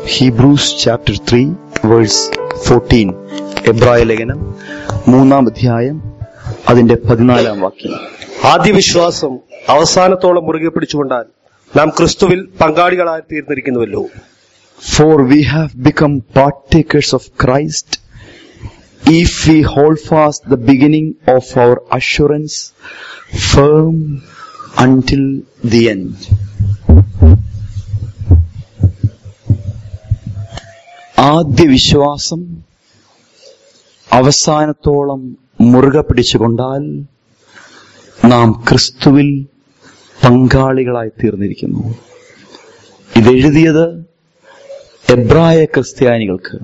Hebrews chapter three verse fourteen എബ്രായ ലേഖനം മൂന്നാം അധ്യായം അതിന്റെ പതിനാലാം വാക്യം ആദ്യ വിശ്വാസം അവസാനത്തോളം മുറുകെ പിടിച്ചുകൊണ്ടാൽ നാം ക്രിസ്തുവിൽ പങ്കാളികളായി തീർന്നിരിക്കുന്നുവല്ലോ For we have become partakers of Christ if we hold fast the beginning of our assurance firm until the end. ആദ്യ വിശ്വാസം അവസാനത്തോളം മുറുകെ പിടിച്ചുകൊണ്ടാൽ നാം ക്രിസ്തുവിൽ പങ്കാളികളായി തീർന്നിരിക്കുന്നു ഇതെഴുതിയത് എബ്രായ ക്രിസ്ത്യാനികൾക്ക്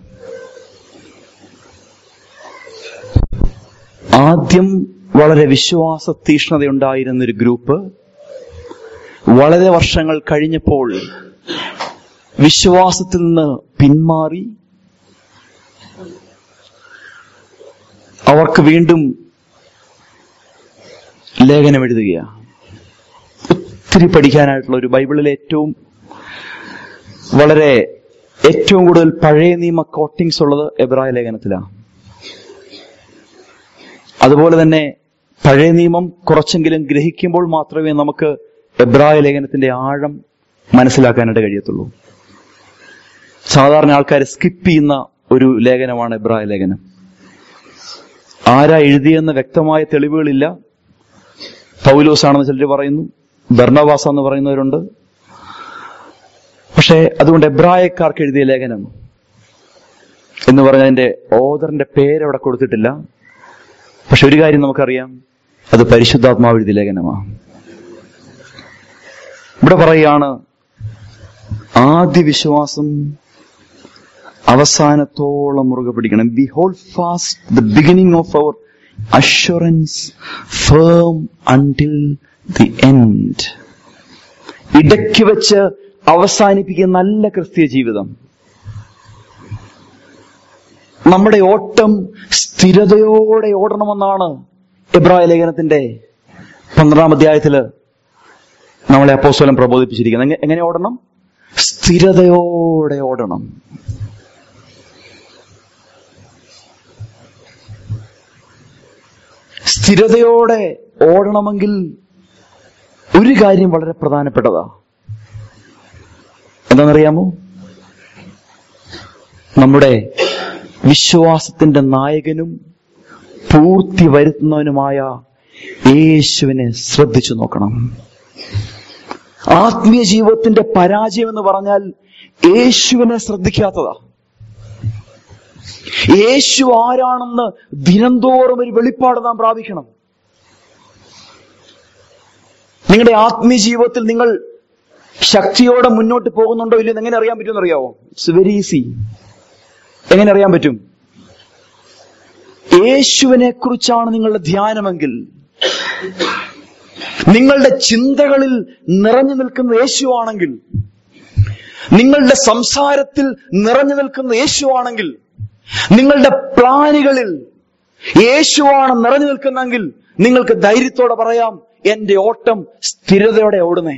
ആദ്യം വളരെ വിശ്വാസ തീഷ്ണതയുണ്ടായിരുന്ന ഒരു ഗ്രൂപ്പ് വളരെ വർഷങ്ങൾ കഴിഞ്ഞപ്പോൾ വിശ്വാസത്തിൽ നിന്ന് പിന്മാറി അവർക്ക് വീണ്ടും ലേഖനം എഴുതുകയാണ് ഒത്തിരി പഠിക്കാനായിട്ടുള്ള ഒരു ബൈബിളിലെ ഏറ്റവും വളരെ ഏറ്റവും കൂടുതൽ പഴയ നിയമ കോട്ടിങ്സ് ഉള്ളത് എബ്രായ ലേഖനത്തിലാണ് അതുപോലെ തന്നെ പഴയ നിയമം കുറച്ചെങ്കിലും ഗ്രഹിക്കുമ്പോൾ മാത്രമേ നമുക്ക് എബ്രായ ലേഖനത്തിന്റെ ആഴം മനസ്സിലാക്കാനായിട്ട് കഴിയത്തുള്ളൂ സാധാരണ ആൾക്കാർ സ്കിപ്പ് ചെയ്യുന്ന ഒരു ലേഖനമാണ് എബ്രായ ലേഖനം ആരാ എഴുതിയെന്ന് വ്യക്തമായ തെളിവുകളില്ല പൗലോസ് ആണെന്ന് ചിലർ പറയുന്നു ബർണവാസ എന്ന് പറയുന്നവരുണ്ട് പക്ഷേ അതുകൊണ്ട് എബ്രായക്കാർക്ക് എഴുതിയ ലേഖനം എന്ന് പറഞ്ഞതിന്റെ ഓദറിന്റെ പേരവിടെ കൊടുത്തിട്ടില്ല പക്ഷെ ഒരു കാര്യം നമുക്കറിയാം അത് പരിശുദ്ധാത്മാവ് എഴുതിയ ലേഖനമാണ് ഇവിടെ പറയുകയാണ് ആദ്യ വിശ്വാസം അവസാനത്തോളം മുറുകെ പിടിക്കണം be hold fast the beginning of our assurance firm until the end ഇടയ്ക്ക് വെച്ച് അവസാനിപ്പിക്കുന്ന നല്ല ക്രിസ്തീയ ജീവിതം നമ്മുടെ ഓട്ടം സ്ഥിരതയോടെ ഓടണമെന്നാണ് എബ്രായ ലേഖനത്തിന്റെ പന്ത്രണ്ടാം അധ്യായത്തില് നമ്മളെ അപ്പോസ്വലം പ്രബോധിപ്പിച്ചിരിക്കുന്നത് എങ്ങ- എങ്ങനെ ഓടണം സ്ഥിരതയോടെ ഓടണം സ്ഥിരതയോടെ ഓടണമെങ്കിൽ ഒരു കാര്യം വളരെ പ്രധാനപ്പെട്ടതാ എന്താണെന്നറിയാമോ നമ്മുടെ വിശ്വാസത്തിന്റെ നായകനും പൂർത്തി വരുത്തുന്നവനുമായ യേശുവിനെ ശ്രദ്ധിച്ചു നോക്കണം ആത്മീയ ജീവിതത്തിന്റെ പരാജയം എന്ന് പറഞ്ഞാൽ യേശുവിനെ ശ്രദ്ധിക്കാത്തതാ യേശു ആരാണെന്ന് ദിനംതോറും ഒരു വെളിപ്പാട് നാം പ്രാപിക്കണം നിങ്ങളുടെ ആത്മീയ ജീവിതത്തിൽ നിങ്ങൾ ശക്തിയോടെ മുന്നോട്ട് പോകുന്നുണ്ടോ ഇല്ലയോ എന്ന് എങ്ങനെ അറിയാൻ പറ്റുമെന്ന് അറിയാവോ ഇറ്റ്സ് വെരി ഈസി എങ്ങനെ അറിയാൻ പറ്റും യേശുവിനെ കുറിച്ചാണ് നിങ്ങളുടെ ധ്യാനമെങ്കിൽ നിങ്ങളുടെ ചിന്തകളിൽ നിറഞ്ഞു നിൽക്കുന്ന യേശുവാണെങ്കിൽ നിങ്ങളുടെ സംസാരത്തിൽ നിറഞ്ഞു നിൽക്കുന്ന യേശുവാണെങ്കിൽ നിങ്ങളുടെ പ്ലാനുകളിൽ യേശുവാണ് നിറഞ്ഞു നിൽക്കുന്നെങ്കിൽ നിങ്ങൾക്ക് ധൈര്യത്തോടെ പറയാം എന്റെ ഓട്ടം സ്ഥിരതയോടെ ഓടുന്നേ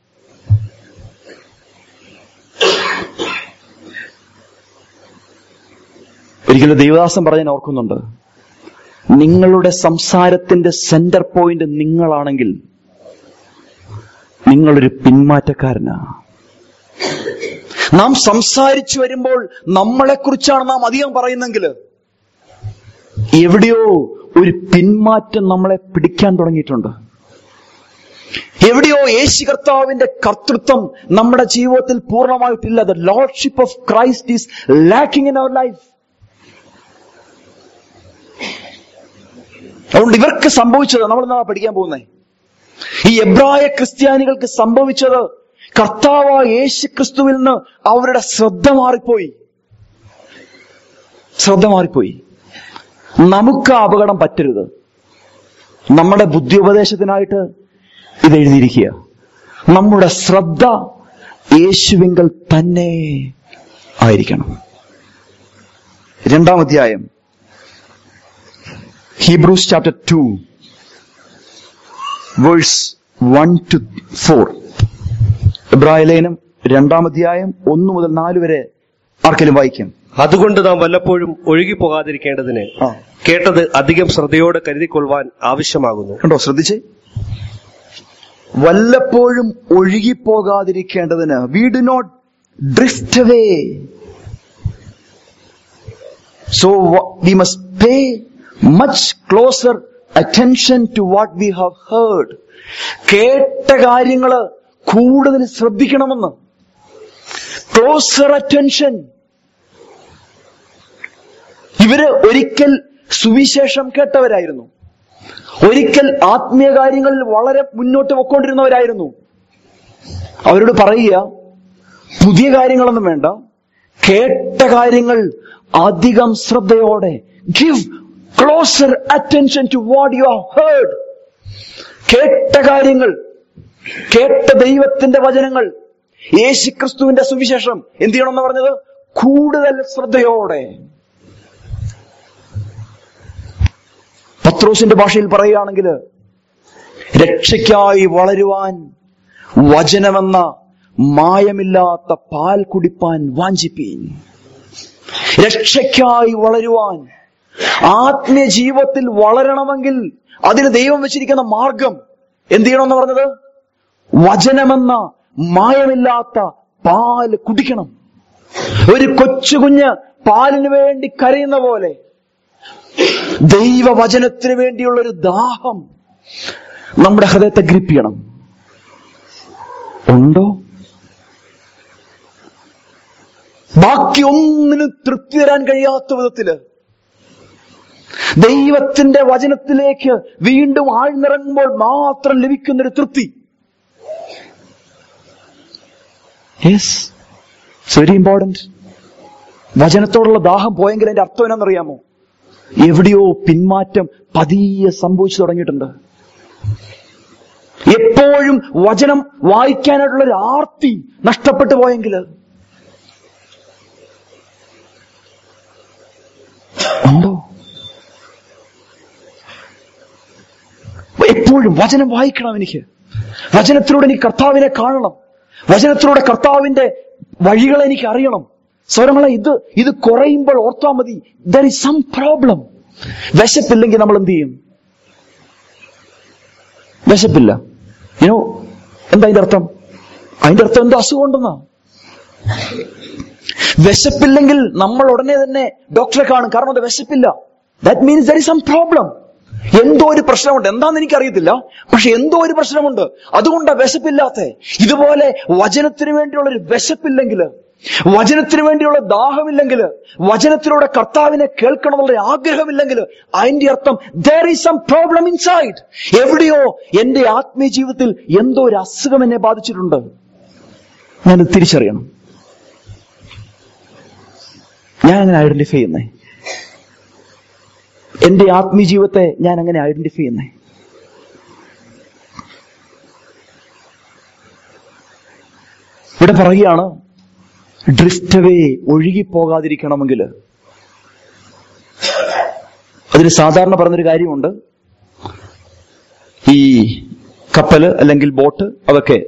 ഒരിക്കലും ദൈവദാസൻ പറഞ്ഞ ഞാൻ ഓർക്കുന്നുണ്ട് നിങ്ങളുടെ സംസാരത്തിന്റെ സെന്റർ പോയിന്റ് നിങ്ങളാണെങ്കിൽ നിങ്ങളൊരു പിന്മാറ്റക്കാരനാ നാം സംസാരിച്ചു വരുമ്പോൾ നമ്മളെക്കുറിച്ചാണ് നാം അധികം പറയുന്നെങ്കിൽ എവിടെയോ ഒരു പിന്മാറ്റം നമ്മളെ പിടിക്കാൻ തുടങ്ങിയിട്ടുണ്ട് എവിടെയോ യേശു കർത്താവിന്റെ കർത്തൃത്വം നമ്മുടെ ജീവിതത്തിൽ പൂർണ്ണമായിട്ടില്ല the lordship of Christ is lacking in our life അതുകൊണ്ട് ഇവർക്ക് സംഭവിച്ചത് നമ്മൾ എന്നാ പഠിക്കാൻ പോകുന്നേ ഈ എബ്രായ ക്രിസ്ത്യാനികൾക്ക് സംഭവിച്ചത് കർത്താവായ യേശു ക്രിസ്തുവിൽ നിന്ന് അവരുടെ ശ്രദ്ധ മാറിപ്പോയി ശ്രദ്ധ മാറിപ്പോയി നമുക്ക് ആ അപകടം പറ്റരുത് നമ്മുടെ ബുദ്ധിയുപദേശത്തിനായിട്ട് ഇത് എഴുതിയിരിക്കുക നമ്മുടെ ശ്രദ്ധ യേശുവിങ്കൽ തന്നെ ആയിരിക്കണം രണ്ടാം അധ്യായം Hebrews chapter two verse one to four ഇബ്രാഹിലേനും രണ്ടാം അധ്യായം ഒന്ന് മുതൽ നാല് വരെ ആർക്കെങ്കിലും വായിക്കും അതുകൊണ്ട് നാം വല്ലപ്പോഴും ഒഴുകിപ്പോകാതിരിക്കേണ്ടതിന് ആ കേട്ടത് അധികം ശ്രദ്ധയോടെ കരുതിക്കൊള്ളുവാൻ ആവശ്യമാകുന്നു കണ്ടോ ശ്രദ്ധിച്ചേ വല്ലപ്പോഴും ഒഴുകിപ്പോകാതിരിക്കേണ്ടതിന് we do not drift away so we must pay much closer attention to what we have heard കേട്ട കാര്യങ്ങള് കൂടുതൽ ശ്രദ്ധിക്കണമെന്ന് ക്ലോസർ അറ്റൻഷൻ ഇവര് ഒരിക്കൽ സുവിശേഷം കേട്ടവരായിരുന്നു ഒരിക്കൽ ആത്മീയ കാര്യങ്ങളിൽ വളരെ മുന്നോട്ട് പൊക്കോണ്ടിരുന്നവരായിരുന്നു അവരോട് പറയുക പുതിയ കാര്യങ്ങളൊന്നും വേണ്ട കേട്ട കാര്യങ്ങൾ അധികം ശ്രദ്ധയോടെ give closer attention to what you have heard കേട്ട കാര്യങ്ങൾ കേട്ട ദൈവത്തിന്റെ വചനങ്ങൾ യേശുക്രിസ്തുവിന്റെ സുവിശേഷം എന്ത് ചെയ്യണമെന്ന് പറഞ്ഞത് കൂടുതൽ ശ്രദ്ധയോടെ പത്രോസിന്റെ ഭാഷയിൽ പറയുകയാണെങ്കിൽ രക്ഷയ്ക്കായി വളരുവാൻ വചനമെന്ന മായമില്ലാത്ത പാൽ കുടിപ്പാൻ വാഞ്ചിപ്പീൻ രക്ഷയ്ക്കായി വളരുവാൻ ആത്മീയ ജീവിതത്തിൽ വളരണമെങ്കിൽ അതിന് ദൈവം വെച്ചിരിക്കുന്ന മാർഗം എന്ത് ചെയ്യണമെന്ന് പറഞ്ഞത് വചനമെന്ന മായമില്ലാത്ത പാൽ കുടിക്കണം ഒരു കൊച്ചു കുഞ്ഞ് പാലിന് വേണ്ടി കരയുന്ന പോലെ ദൈവവചനത്തിന് വേണ്ടിയുള്ള ഒരു ദാഹം നമ്മുടെ ഹൃദയത്തെ ഗ്രിപ്പ് ചെയ്യണം ഉണ്ടോ ബാക്കി ഒന്നിനും തൃപ്തി തരാൻ കഴിയാത്ത വിധത്തില് ദൈവത്തിന്റെ വചനത്തിലേക്ക് വീണ്ടും ആഴ്ന്നിറങ്ങുമ്പോൾ മാത്രം ലഭിക്കുന്നൊരു തൃപ്തി യെസ് ഇറ്റ്സ് വെരി ഇമ്പോർട്ടന്റ് വചനത്തോടുള്ള ദാഹം പോയെങ്കിൽ അതിന്റെ അർത്ഥം എന്നാണെന്നറിയാമോ എവിടെയോ പിന്മാറ്റം പതിയെ സംഭവിച്ചു തുടങ്ങിയിട്ടുണ്ട് എപ്പോഴും വചനം വായിക്കാനായിട്ടുള്ള ഒരു ആർത്തി നഷ്ടപ്പെട്ടു പോയെങ്കിൽ ഉണ്ടോ എപ്പോഴും വചനം വായിക്കണം എനിക്ക് വചനത്തിലൂടെ എനിക്ക് കർത്താവിനെ കാണണം വചനത്തിലൂടെ കർത്താവിന്റെ വഴികളെ എനിക്ക് അറിയണം സ്വരങ്ങളെ ഇത് ഇത് കുറയുമ്പോൾ ഓർത്താ മതി ദർ ഇസ് സം പ്രോബ്ലം വിശപ്പില്ലെങ്കിൽ നമ്മൾ എന്ത് ചെയ്യും വിശപ്പില്ല യുനോ എന്താ അതിന്റെ അർത്ഥം അതിന്റെ അർത്ഥം എന്താ അസുഖം ഉണ്ടെന്നാ വിശപ്പില്ലെങ്കിൽ നമ്മൾ ഉടനെ തന്നെ ഡോക്ടറെ കാണും കാരണം അത് വിശപ്പില്ല that means there is some problem എന്തോ ഒരു പ്രശ്നമുണ്ട് എന്താന്ന് എനിക്കറിയത്തില്ല പക്ഷെ എന്തോ ഒരു പ്രശ്നമുണ്ട് അതുകൊണ്ടാ വിശപ്പില്ലാത്ത ഇതുപോലെ വചനത്തിന് വേണ്ടിയുള്ള ഒരു വിശപ്പില്ലെങ്കിൽ വചനത്തിന് വേണ്ടിയുള്ള ദാഹമില്ലെങ്കിൽ വചനത്തിലൂടെ കർത്താവിനെ കേൾക്കണമെന്നുള്ള ആഗ്രഹമില്ലെങ്കിൽ അതിന്റെ അർത്ഥം there is some problem inside എവിടെയോ എന്റെ ആത്മീയ ജീവിതത്തിൽ എന്തോ ഒരു അസുഖം എന്നെ ബാധിച്ചിട്ടുണ്ട് ഞാനത് തിരിച്ചറിയണം ഞാൻ അങ്ങനെ ഐഡന്റിഫൈ ചെയ്യുന്നേ എന്റെ ആത്മീയ ജീവിതത്തെ ഞാൻ അങ്ങനെ ഐഡന്റിഫൈ ചെയ്യുന്നേ ഇവിടെ പറയുകയാണ് ഡ്രിഫ്റ്റ് അവേ ഒഴുകിപ്പോകാതിരിക്കണമെങ്കിൽ അതിന് സാധാരണ പറഞ്ഞൊരു കാര്യമുണ്ട് ഈ കപ്പല് അല്ലെങ്കിൽ ബോട്ട് അതൊക്കെ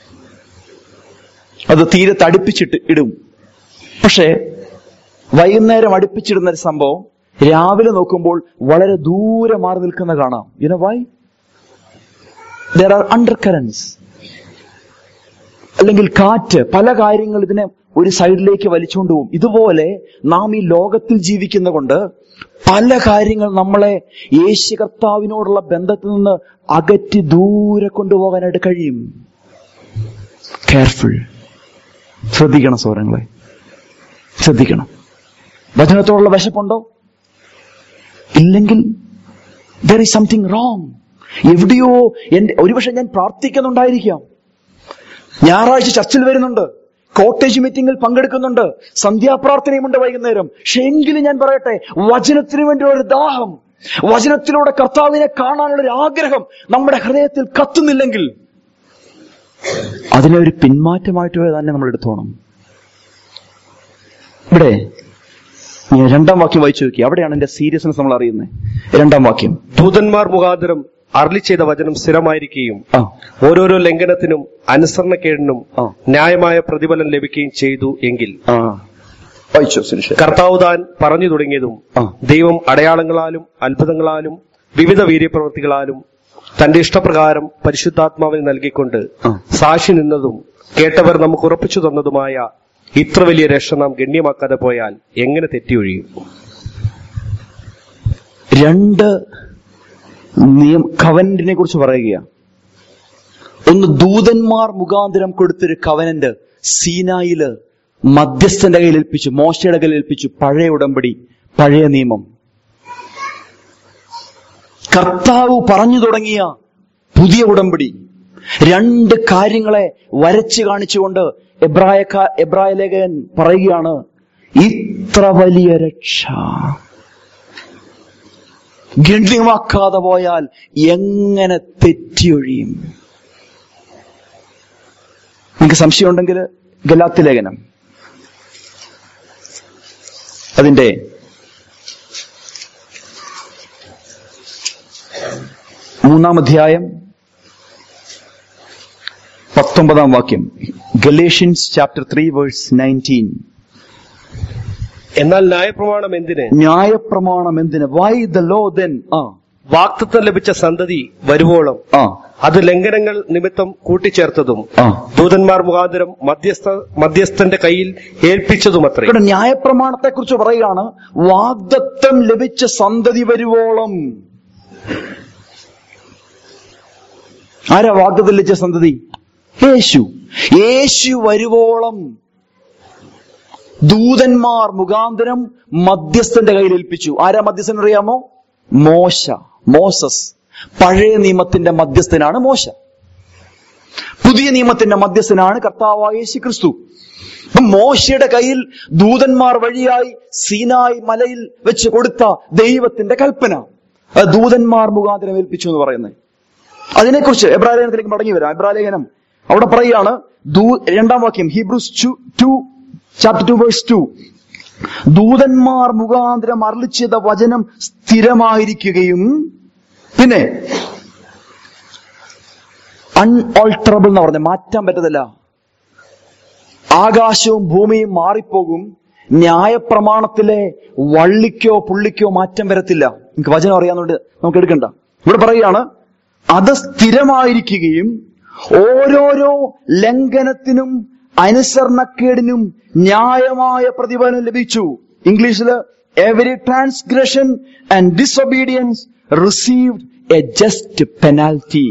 അത് തീരെ തടുപ്പിച്ചിട്ട് ഇടും പക്ഷേ വൈകുന്നേരം അടുപ്പിച്ചിടുന്ന ഒരു സംഭവം രാവിലെ നോക്കുമ്പോൾ വളരെ ദൂരെ മാറി നിൽക്കുന്ന കാണാം you know why there are undercurrents അല്ലെങ്കിൽ കാറ്റ് പല കാര്യങ്ങൾ ഇതിനെ ഒരു സൈഡിലേക്ക് വലിച്ചുകൊണ്ട് പോകും ഇതുപോലെ നാം ഈ ലോകത്തിൽ ജീവിക്കുന്ന കൊണ്ട് പല കാര്യങ്ങൾ നമ്മളെ യേശു കർത്താവിനോടുള്ള ബന്ധത്തിൽ നിന്ന് അകറ്റി ദൂരെ കൊണ്ടുപോകാനായിട്ട് കഴിയും കെയർഫുൾ ശ്രദ്ധിക്കണം സൗരങ്ങളെ ശ്രദ്ധിക്കണം വചനത്തോടുള്ള വിശപ്പുണ്ടോ ഇല്ലെങ്കിൽ ദർ ഈസ് സംതിങ് റോങ് എവിടെയോ എന്റെ ഒരുപക്ഷെ ഞാൻ പ്രാർത്ഥിക്കുന്നുണ്ടായിരിക്കാം ഞായറാഴ്ച ചർച്ചിൽ വരുന്നുണ്ട് കോട്ടേജ് മീറ്റിംഗിൽ പങ്കെടുക്കുന്നുണ്ട് സന്ധ്യാപ്രാർത്ഥനയുമുണ്ട് വൈകുന്നേരം പക്ഷെ എങ്കിലും ഞാൻ പറയട്ടെ വചനത്തിന് വേണ്ടിയുള്ള ഒരു ദാഹം വചനത്തിലൂടെ കർത്താവിനെ കാണാനുള്ള ഒരു ആഗ്രഹം നമ്മുടെ ഹൃദയത്തിൽ കത്തുന്നില്ലെങ്കിൽ അതിനെ ഒരു പിന്മാറ്റമായിട്ട് തന്നെ നമ്മൾ എടുത്തോണം ഇവിടെ ഞാൻ രണ്ടാം വാക്യം വായിച്ചു നോക്കി അവിടെയാണ് എന്റെ സീരിയസ്നെസ് നമ്മൾ അറിയുന്നത് രണ്ടാം വാക്യം ദൂതന്മാർ മുഖാന്തരം അരളി ചെയ്ത വചനം സ്ഥിരമായിരിക്കുകയും ആ ഓരോരോ ലംഘനത്തിനും അനുസരണക്കേടിനും ആ. ന്യായമായ പ്രതിഫലം ലഭിക്കുകയും ചെയ്തു എങ്കിൽ ആ വായിച്ചോ സുനിഷ കർത്താവ് താൻ പറഞ്ഞു തുടങ്ങിയതും ആ. ദൈവം അടയാളങ്ങളാലും അത്ഭുതങ്ങളാലും വിവിധ വീര്യപ്രവൃത്തികളാലും തന്റെ ഇഷ്ടപ്രകാരം പരിശുദ്ധാത്മാവിന് നൽകിക്കൊണ്ട് ആ. സാക്ഷി നിന്നതും കേട്ടവർ നമുക്ക് ഉറപ്പിച്ചു തന്നതുമായ ഇത്ര വലിയ രക്ഷ നാം ഗണ്യമാക്കാതെ പോയാൽ എങ്ങനെ തെറ്റിയൊഴിയും രണ്ട് നിയം കവനന്റിനെ കുറിച്ച് പറയുകയാണ് ഒന്ന് ദൂതന്മാർ മുഖാന്തരം കൊടുത്തൊരു കവനന്റ് സീനായില് മധ്യസ്ഥന്റെ കയ്യിൽ ഏൽപ്പിച്ചു മോശയുടെ കയ്യിൽ ഏൽപ്പിച്ചു പഴയ ഉടമ്പടി പഴയ നിയമം കർത്താവ് പറഞ്ഞു തുടങ്ങിയ പുതിയ ഉടമ്പടി രണ്ട് കാര്യങ്ങളെ വരച്ചു കാണിച്ചുകൊണ്ട് എബ്രായ എബ്രായ ലേഖകൻ പറയുകയാണ് ഇത്ര വലിയ രക്ഷ ഗണ്യമാക്കാതെ പോയാൽ എങ്ങനെ തെറ്റിയൊഴിയും നിങ്ങൾക്ക് സംശയമുണ്ടെങ്കിൽ ഗലാത്തി ലേഖനം അതിന്റെ മൂന്നാം അധ്യായം പത്തൊമ്പതാം വാക്യം Galatians chapter three verse nineteen എന്നാൽ ന്യായപ്രമാണം എന്തിന് ന്യായപ്രമാണം എന്തിന് വൈ ദ ലോ ദെൻ ആ വാക്തത്വം ലഭിച്ച സന്തതി വരുവോളം ആ അത് ലംഘനങ്ങൾ നിമിത്തം കൂട്ടിച്ചേർത്തതും ആ ദൂതന്മാർ മുഖാന്തരം മധ്യസ്ഥ മധ്യസ്ഥന്റെ കയ്യിൽ ഏൽപ്പിച്ചതുമത്രേ ഇവിടെ ന്യായപ്രമാണത്തെ കുറിച്ച് പറയുകയാണ് വാഗ്ദത്തം ലഭിച്ച സന്തതി വരുവോളം ആരാ വാഗ്ദത്തം ലഭിച്ച സന്തതി യേശു യേശു വരുവോളം ദൂതന്മാർ മുഖാന്തരം മധ്യസ്ഥന്റെ കയ്യിൽ ഏൽപ്പിച്ചു ആരാ മധ്യസ്ഥൻ അറിയാമോ മോശ മോസസ് പഴയ നിയമത്തിന്റെ മധ്യസ്ഥനാണ് മോശ പുതിയ നിയമത്തിന്റെ മധ്യസ്ഥനാണ് കർത്താവായ യേശു ക്രിസ്തു അപ്പൊ മോശയുടെ കയ്യിൽ ദൂതന്മാർ വഴിയായി സീനായി മലയിൽ വെച്ച് കൊടുത്ത ദൈവത്തിന്റെ കൽപ്പന അത് ദൂതന്മാർ മുഖാന്തരം ഏൽപ്പിച്ചു എന്ന് പറയുന്നത് അതിനെക്കുറിച്ച് എബ്രാലേഖനത്തിലേക്ക് മടങ്ങി വരാം എബ്രാലേഖനം അവിടെ പറയുകയാണ് ദൂ- രണ്ടാം വാക്യം Hebrews two chapter two verse two ദൂതന്മാർ മുഖാന്തരം അർളിച്ചത വചനം സ്ഥിരമായിരിക്കുകയും പിന്നെ അൺഓൾട്ടറബിൾ എന്ന് പറഞ്ഞ മാറ്റാൻ പറ്റത്തില്ല ആകാശവും ഭൂമിയും മാറിപ്പോകും ന്യായപ്രമാണത്തിലെ വള്ളിക്കോ പുള്ളിക്കോ മാറ്റം വരത്തില്ല നിങ്ങൾക്ക് വചനം അറിയാവുന്നതുകൊണ്ട് നമുക്ക് എടുക്കണ്ട ഇവിടെ പറയുകയാണ് അത് സ്ഥിരമായിരിക്കുകയും ഓരോരോ ലംഘനത്തിനും അനുസരണക്കേടിനും ന്യായമായ പ്രതിഫലം ലഭിച്ചു ഇംഗ്ലീഷില് every transgression and disobedience received a just penalty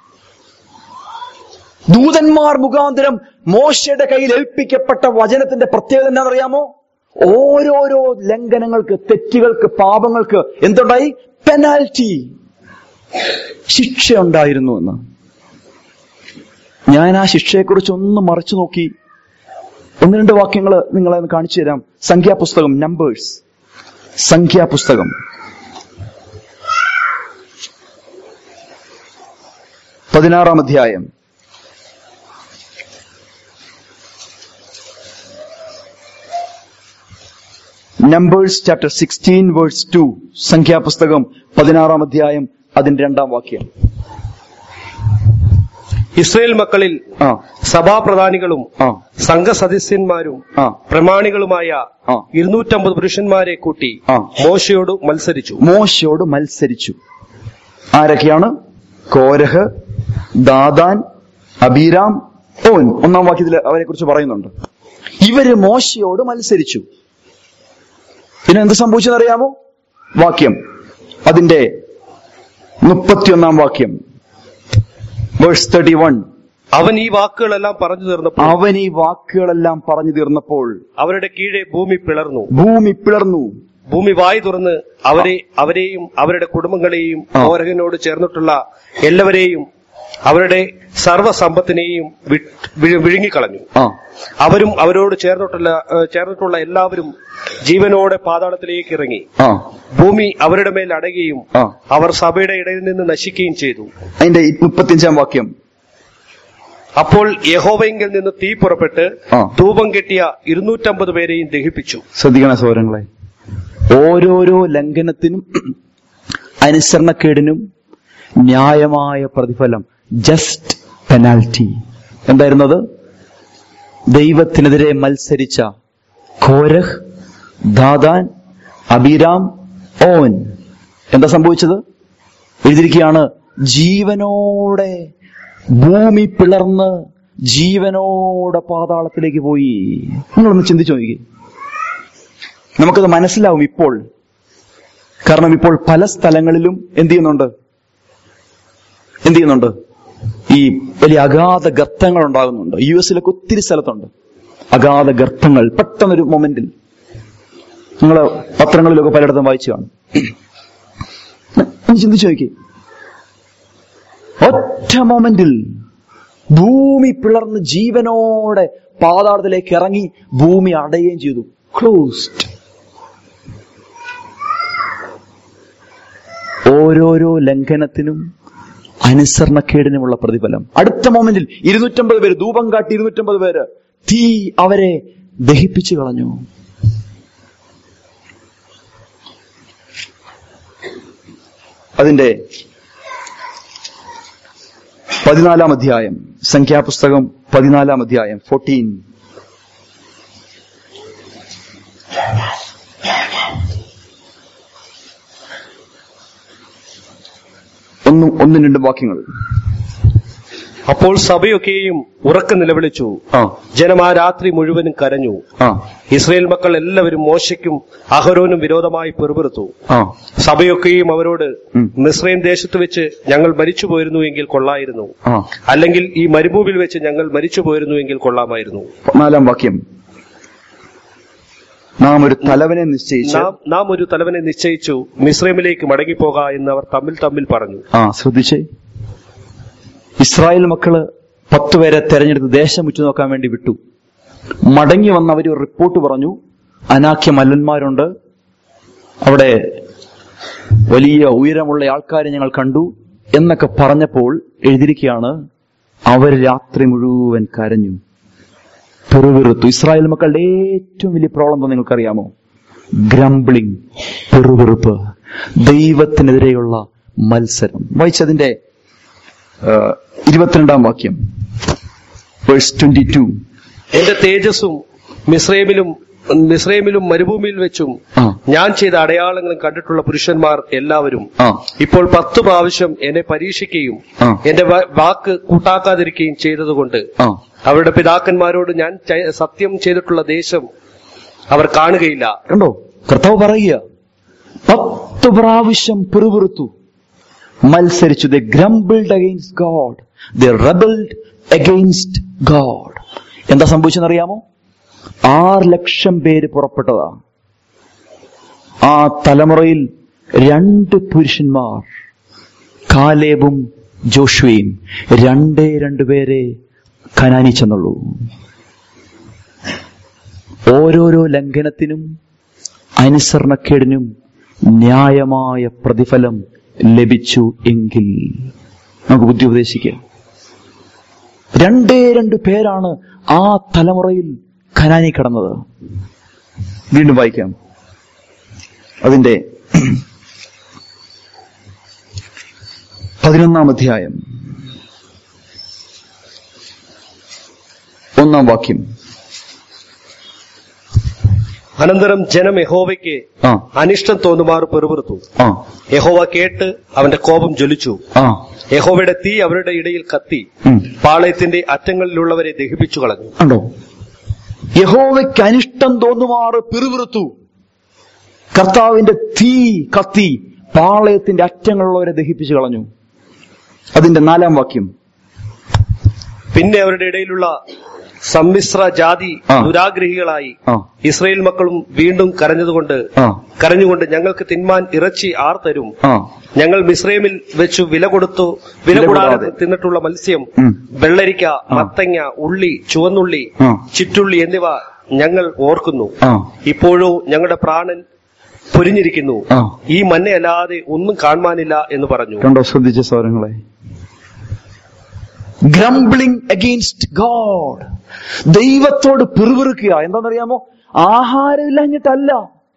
ദൂതന്മാർ മുഖാന്തരം മോശയുടെ കയ്യിൽ ഏൽപ്പിക്കപ്പെട്ട വചനത്തിന്റെ പ്രത്യേകത എന്താണെന്നറിയാമോ ഓരോരോ ലംഘനങ്ങൾക്ക് തെറ്റുകൾക്ക് പാപങ്ങൾക്ക് എന്തുണ്ടായി പെനാൽറ്റി ശിക്ഷ ഉണ്ടായിരുന്നു എന്ന് ഞാൻ ആ ശിക്ഷയെക്കുറിച്ച് ഒന്ന് മറിച്ചു നോക്കി ഒന്ന് രണ്ട് വാക്യങ്ങൾ നിങ്ങളെ ഒന്ന് കാണിച്ചു തരാം സംഖ്യാപുസ്തകം നമ്പേഴ്സ് സംഖ്യാപുസ്തകം പതിനാറാം അധ്യായം Numbers chapter sixteen verse two സംഖ്യാപുസ്തകം പതിനാറാം അധ്യായം അതിന്റെ രണ്ടാം വാക്യം ഇസ്രയേൽ മക്കളിൽ ആ സഭാപ്രധാനികളും ആ സംഘസദസ്യന്മാരും ആ പ്രമാണികളുമായ ആ. ഇരുന്നൂറ്റമ്പത് പുരുഷന്മാരെ കൂട്ടി ആ. മോശയോട് മത്സരിച്ചു മോശയോട് മത്സരിച്ചു ആരൊക്കെയാണ് കോരഹ് ദാദാൻ അബീരാം ഓൻ ഒന്നാം വാക്യത്തിൽ അവരെ കുറിച്ച് പറയുന്നുണ്ട് ഇവര് മോശയോട് മത്സരിച്ചു പിന്നെ എന്ത് സംഭവിച്ചെന്നറിയാമോ വാക്യം അതിന്റെ മുപ്പത്തിയൊന്നാം വാക്യം വേഴ്സ് തേർട്ടി വൺ അവൻ ഈ വാക്കുകളെല്ലാം പറഞ്ഞു തീർന്നപ്പോൾ അവൻ ഈ വാക്കുകളെല്ലാം പറഞ്ഞു തീർന്നപ്പോൾ അവരുടെ കീഴെ ഭൂമി പിളർന്നു ഭൂമി പിളർന്നു ഭൂമി വായി തുറന്ന് അവരെ അവരെയും അവരുടെ കുടുംബങ്ങളെയും ആ. ഓരകനോട് ചേർന്നിട്ടുള്ള എല്ലാവരെയും അവരുടെ സർവ്വസമ്പത്തിനെയും വിട്ട് വിഴു- വിഴുങ്ങിക്കളഞ്ഞു ആ അവരും അവരോട് ചേർന്നിട്ടുള്ള ഏഹ്, ചേർന്നിട്ടുള്ള എല്ലാവരും ജീവനോടെ പാതാളത്തിലേക്ക് ഇറങ്ങി ആ ഭൂമി അവരുടെ മേൽ അടയുകയും ആ അവർ സഭയുടെ ഇടയിൽ നിന്ന് നശിക്കുകയും ചെയ്തു അതിന്റെ മുപ്പത്തിയഞ്ചാം വാക്യം അപ്പോൾ യഹോവയെങ്കിൽ നിന്ന് തീ പുറപ്പെട്ട് ആ. ധൂപം കെട്ടിയ ഇരുന്നൂറ്റമ്പത് പേരെയും ദഹിപ്പിച്ചു ശ്രദ്ധിക്കണ സൗരങ്ങളെ ഓരോരോ ലംഘനത്തിനും അനുസരണക്കേടിനും ന്യായമായ പ്രതിഫലം ജസ്റ്റ് പെനാൽറ്റി എന്തായിരുന്നത് ദൈവത്തിനെതിരെ മത്സരിച്ച കോരഹ് ദാദാൻ അബിരാം ഓൻ എന്താ സംഭവിച്ചത് എഴുതിയിരിക്കുകയാണ് ജീവനോടെ ഭൂമി പിളർന്ന് ജീവനോടെ പാതാളത്തിലേക്ക് പോയി നിങ്ങളൊന്ന് ചിന്തിച്ചു നോക്കി നമുക്കത് മനസ്സിലാവും ഇപ്പോൾ കാരണം ഇപ്പോൾ പല സ്ഥലങ്ങളിലും എന്ത് ചെയ്യുന്നുണ്ട് എന്ത് ചെയ്യുന്നുണ്ട് ഈ വലിയ അഗാധ ഗർത്തങ്ങൾ ഉണ്ടാകുന്നുണ്ട് യു എസിലൊക്കെ ഒത്തിരി സ്ഥലത്തുണ്ട് അഗാധ ഗർത്തങ്ങൾ പെട്ടെന്നൊരു മൊമെന്റിൽ നിങ്ങൾ പത്രങ്ങളിലൊക്കെ പലയിടത്തും വായിച്ചു കാണും ഒന്ന് ചിന്തിച്ചു നോക്കി ഒറ്റ മൊമെന്റിൽ ഭൂമി പിളർന്ന് ജീവനോടെ പാതാളത്തിലേക്ക് ഇറങ്ങി ഭൂമി അടയുകയും ചെയ്തു ക്ലോസ്ഡ് ഓരോരോ ലംഘനത്തിനും അനുസരണക്കേടിനുമുള്ള പ്രതിഫലം അടുത്ത മൊമെന്റിൽ ഇരുന്നൂറ്റമ്പത് പേര് ധൂപം കാട്ടി ഇരുന്നൂറ്റമ്പത് പേര് തീ അവരെ ദഹിപ്പിച്ചു കളഞ്ഞു അതിന്റെ പതിനാലാം അധ്യായം സംഖ്യാപുസ്തകം പതിനാലാം അധ്യായം ഫോർട്ടീൻ ഒന്നും ഒന്നും രണ്ടും വാക്യങ്ങൾ അപ്പോൾ സഭയൊക്കെയും ഉറക്ക നിലവിളിച്ചു ആ ജനം ആ രാത്രി മുഴുവനും കരഞ്ഞു ആ ഇസ്രയേൽ മക്കൾ എല്ലാവരും മോശയ്ക്കും അഹരോനും വിരോധമായി പെറുപിറുത്തു ആ സഭയൊക്കെയും അവരോട് ഉം. മിസ്രൈം ദേശത്ത് വെച്ച് ഞങ്ങൾ മരിച്ചു പോയിരുന്നു എങ്കിൽ കൊള്ളായിരുന്നു ആ അല്ലെങ്കിൽ ഈ മരുഭൂമിൽ വെച്ച് ഞങ്ങൾ മരിച്ചു പോയിരുന്നു എങ്കിൽ കൊള്ളാമായിരുന്നു പതിനാലാം വാക്യം നാം ഒരു തലവനെ നിശ്ചയിച്ച് നാം നാം ഒരു തലവനെ നിശ്ചയിച്ചു മിസ്രൈമിലേക്ക് മടങ്ങിപ്പോക എന്ന് അവർ തമ്മിൽ തമ്മിൽ പറഞ്ഞു ആ ശ്രദ്ധിച്ചേ ഇസ്രായേൽ മക്കള് പത്ത് പേരെ തെരഞ്ഞെടുത്ത് ദേശം ഉറ്റു നോക്കാൻ വേണ്ടി വിട്ടു മടങ്ങി വന്ന അവർ ഒരു റിപ്പോർട്ട് പറഞ്ഞു അനാഖ്യ മല്ലന്മാരുണ്ട് അവിടെ വലിയ ഉയരമുള്ള ആൾക്കാരെ ഞങ്ങൾ കണ്ടു എന്നൊക്കെ പറഞ്ഞപ്പോൾ എഴുതിയിരിക്കുകയാണ് അവർ രാത്രി മുഴുവൻ കരഞ്ഞു പെറുവിറുത്തു ഇസ്രായേൽ മക്കളുടെ ഏറ്റവും വലിയ പ്രോബ്ലം എന്താ നിങ്ങൾക്കറിയാമോ ഗ്രംബ്ലിംഗ് പെറുവിറുപ്പ് ദൈവത്തിനെതിരെയുള്ള മത്സരം വായിച്ചതിന്റെ ആ, ഇരുപത്തിരണ്ടാം വാക്യം വേഴ്സ് ട്വന്റി ടു എന്റെ തേജസ്സും മിസ്രൈമിലും മിസ്രൈമിലും മരുഭൂമിയിൽ വെച്ചും ആ ഞാൻ ചെയ്ത അടയാളങ്ങളും കണ്ടിട്ടുള്ള പുരുഷന്മാർ എല്ലാവരും ആ ഇപ്പോൾ പത്ത് പ്രാവശ്യം എന്നെ പരീക്ഷിക്കുകയും ആ. എന്റെ വ- വാക്ക് കൂട്ടാക്കാതിരിക്കുകയും ചെയ്തതുകൊണ്ട് ആ അവരുടെ പിതാക്കന്മാരോട് ഞാൻ ചെ- സത്യം ചെയ്തിട്ടുള്ള ദേശം അവർ കാണുകയില്ല കണ്ടോ കർത്താവ് പറയുക പത്ത് പ്രാവശ്യം പിറുപിറുത്തു മത്സരിച്ചു they grumbled against God they rebelled against God എന്താ സംഭവിച്ചെന്നറിയാമോ ആറ് ലക്ഷം പേര് പുറപ്പെട്ടതാ ആ തലമുറയിൽ രണ്ട് പുരുഷന്മാർ കാലേബും ജോഷുവയും രണ്ടേ രണ്ടുപേരെ കനാനി ചെന്നുള്ളൂ ഓരോരോ ലംഘനത്തിനും അനുസരണക്കേടിനും ന്യായമായ പ്രതിഫലം ലഭിച്ചു എങ്കിൽ നമുക്ക് ബുദ്ധി ഉപദേശിക്കാം രണ്ടേ രണ്ട് പേരാണ് ആ തലമുറയിൽ ഖനാനി കടന്നത് വീണ്ടും വായിക്കാം അതിന്റെ പതിനൊന്നാം അധ്യായം ഒന്നാം വാക്യം അനന്തരം ജനം യഹോവയ്ക്ക് ആ അനിഷ്ടം തോന്നുമാർ പെറുപിറുത്തു ആ യഹോവ കേട്ട് അവന്റെ കോപം ജ്വലിച്ചു ആ യഹോവയുടെ തീ അവരുടെ ഇടയിൽ കത്തി ഉം. പാളയത്തിന്റെ അറ്റങ്ങളിലുള്ളവരെ ദഹിപ്പിച്ചു കളഞ്ഞു കണ്ടോ യഹോവയ്ക്ക് അനിഷ്ടം തോന്നുമാറ് പിറുപിറുത്തു കർത്താവിന്റെ തീ കത്തി പാളയത്തിന്റെ അറ്റങ്ങളുള്ളവരെ ദഹിപ്പിച്ചു കളഞ്ഞു അതിന്റെ നാലാം വാക്യം പിന്നെ അവരുടെ ഇടയിലുള്ള സമ്മിശ്ര ജാതി ആ. ദുരാഗ്രഹികളായി ആ ഇസ്രയേൽ മക്കളും വീണ്ടും കരഞ്ഞതുകൊണ്ട് ആ കരഞ്ഞുകൊണ്ട് ഞങ്ങൾക്ക് തിന്മാൻ ഇറച്ചി ആർ തരും ആ ഞങ്ങൾ മിസ്രൈമിൽ വെച്ചു വില കൊടുത്തു വില വില കൂടാതെ കൂടാതെ. തിന്നിട്ടുള്ള മത്സ്യം ഉം. വെള്ളരിക്ക മത്തങ്ങ ഉള്ളി ചുവന്നുള്ളി ആ. ചിറ്റുള്ളി എന്നിവ ഞങ്ങൾ ഓർക്കുന്നു ആ ഇപ്പോഴോ ഞങ്ങളുടെ പ്രാണൻ പൊരിഞ്ഞിരിക്കുന്നു ആ ഈ മന്നയല്ലാതെ ഒന്നും കാണുവാനില്ല എന്ന് പറഞ്ഞു കണ്ടോ ശ്രദ്ധിച്ച സ്വരങ്ങളെ ഗ്രംബ്ലിംഗ് അഗെയിൻസ്റ്റ് ഗോഡ് ദൈവത്തോട് പിറുപിറുക്കുക എന്താണെന്നറിയാമോ ആഹാരമില്ലഞ്ഞിട്ടല്ല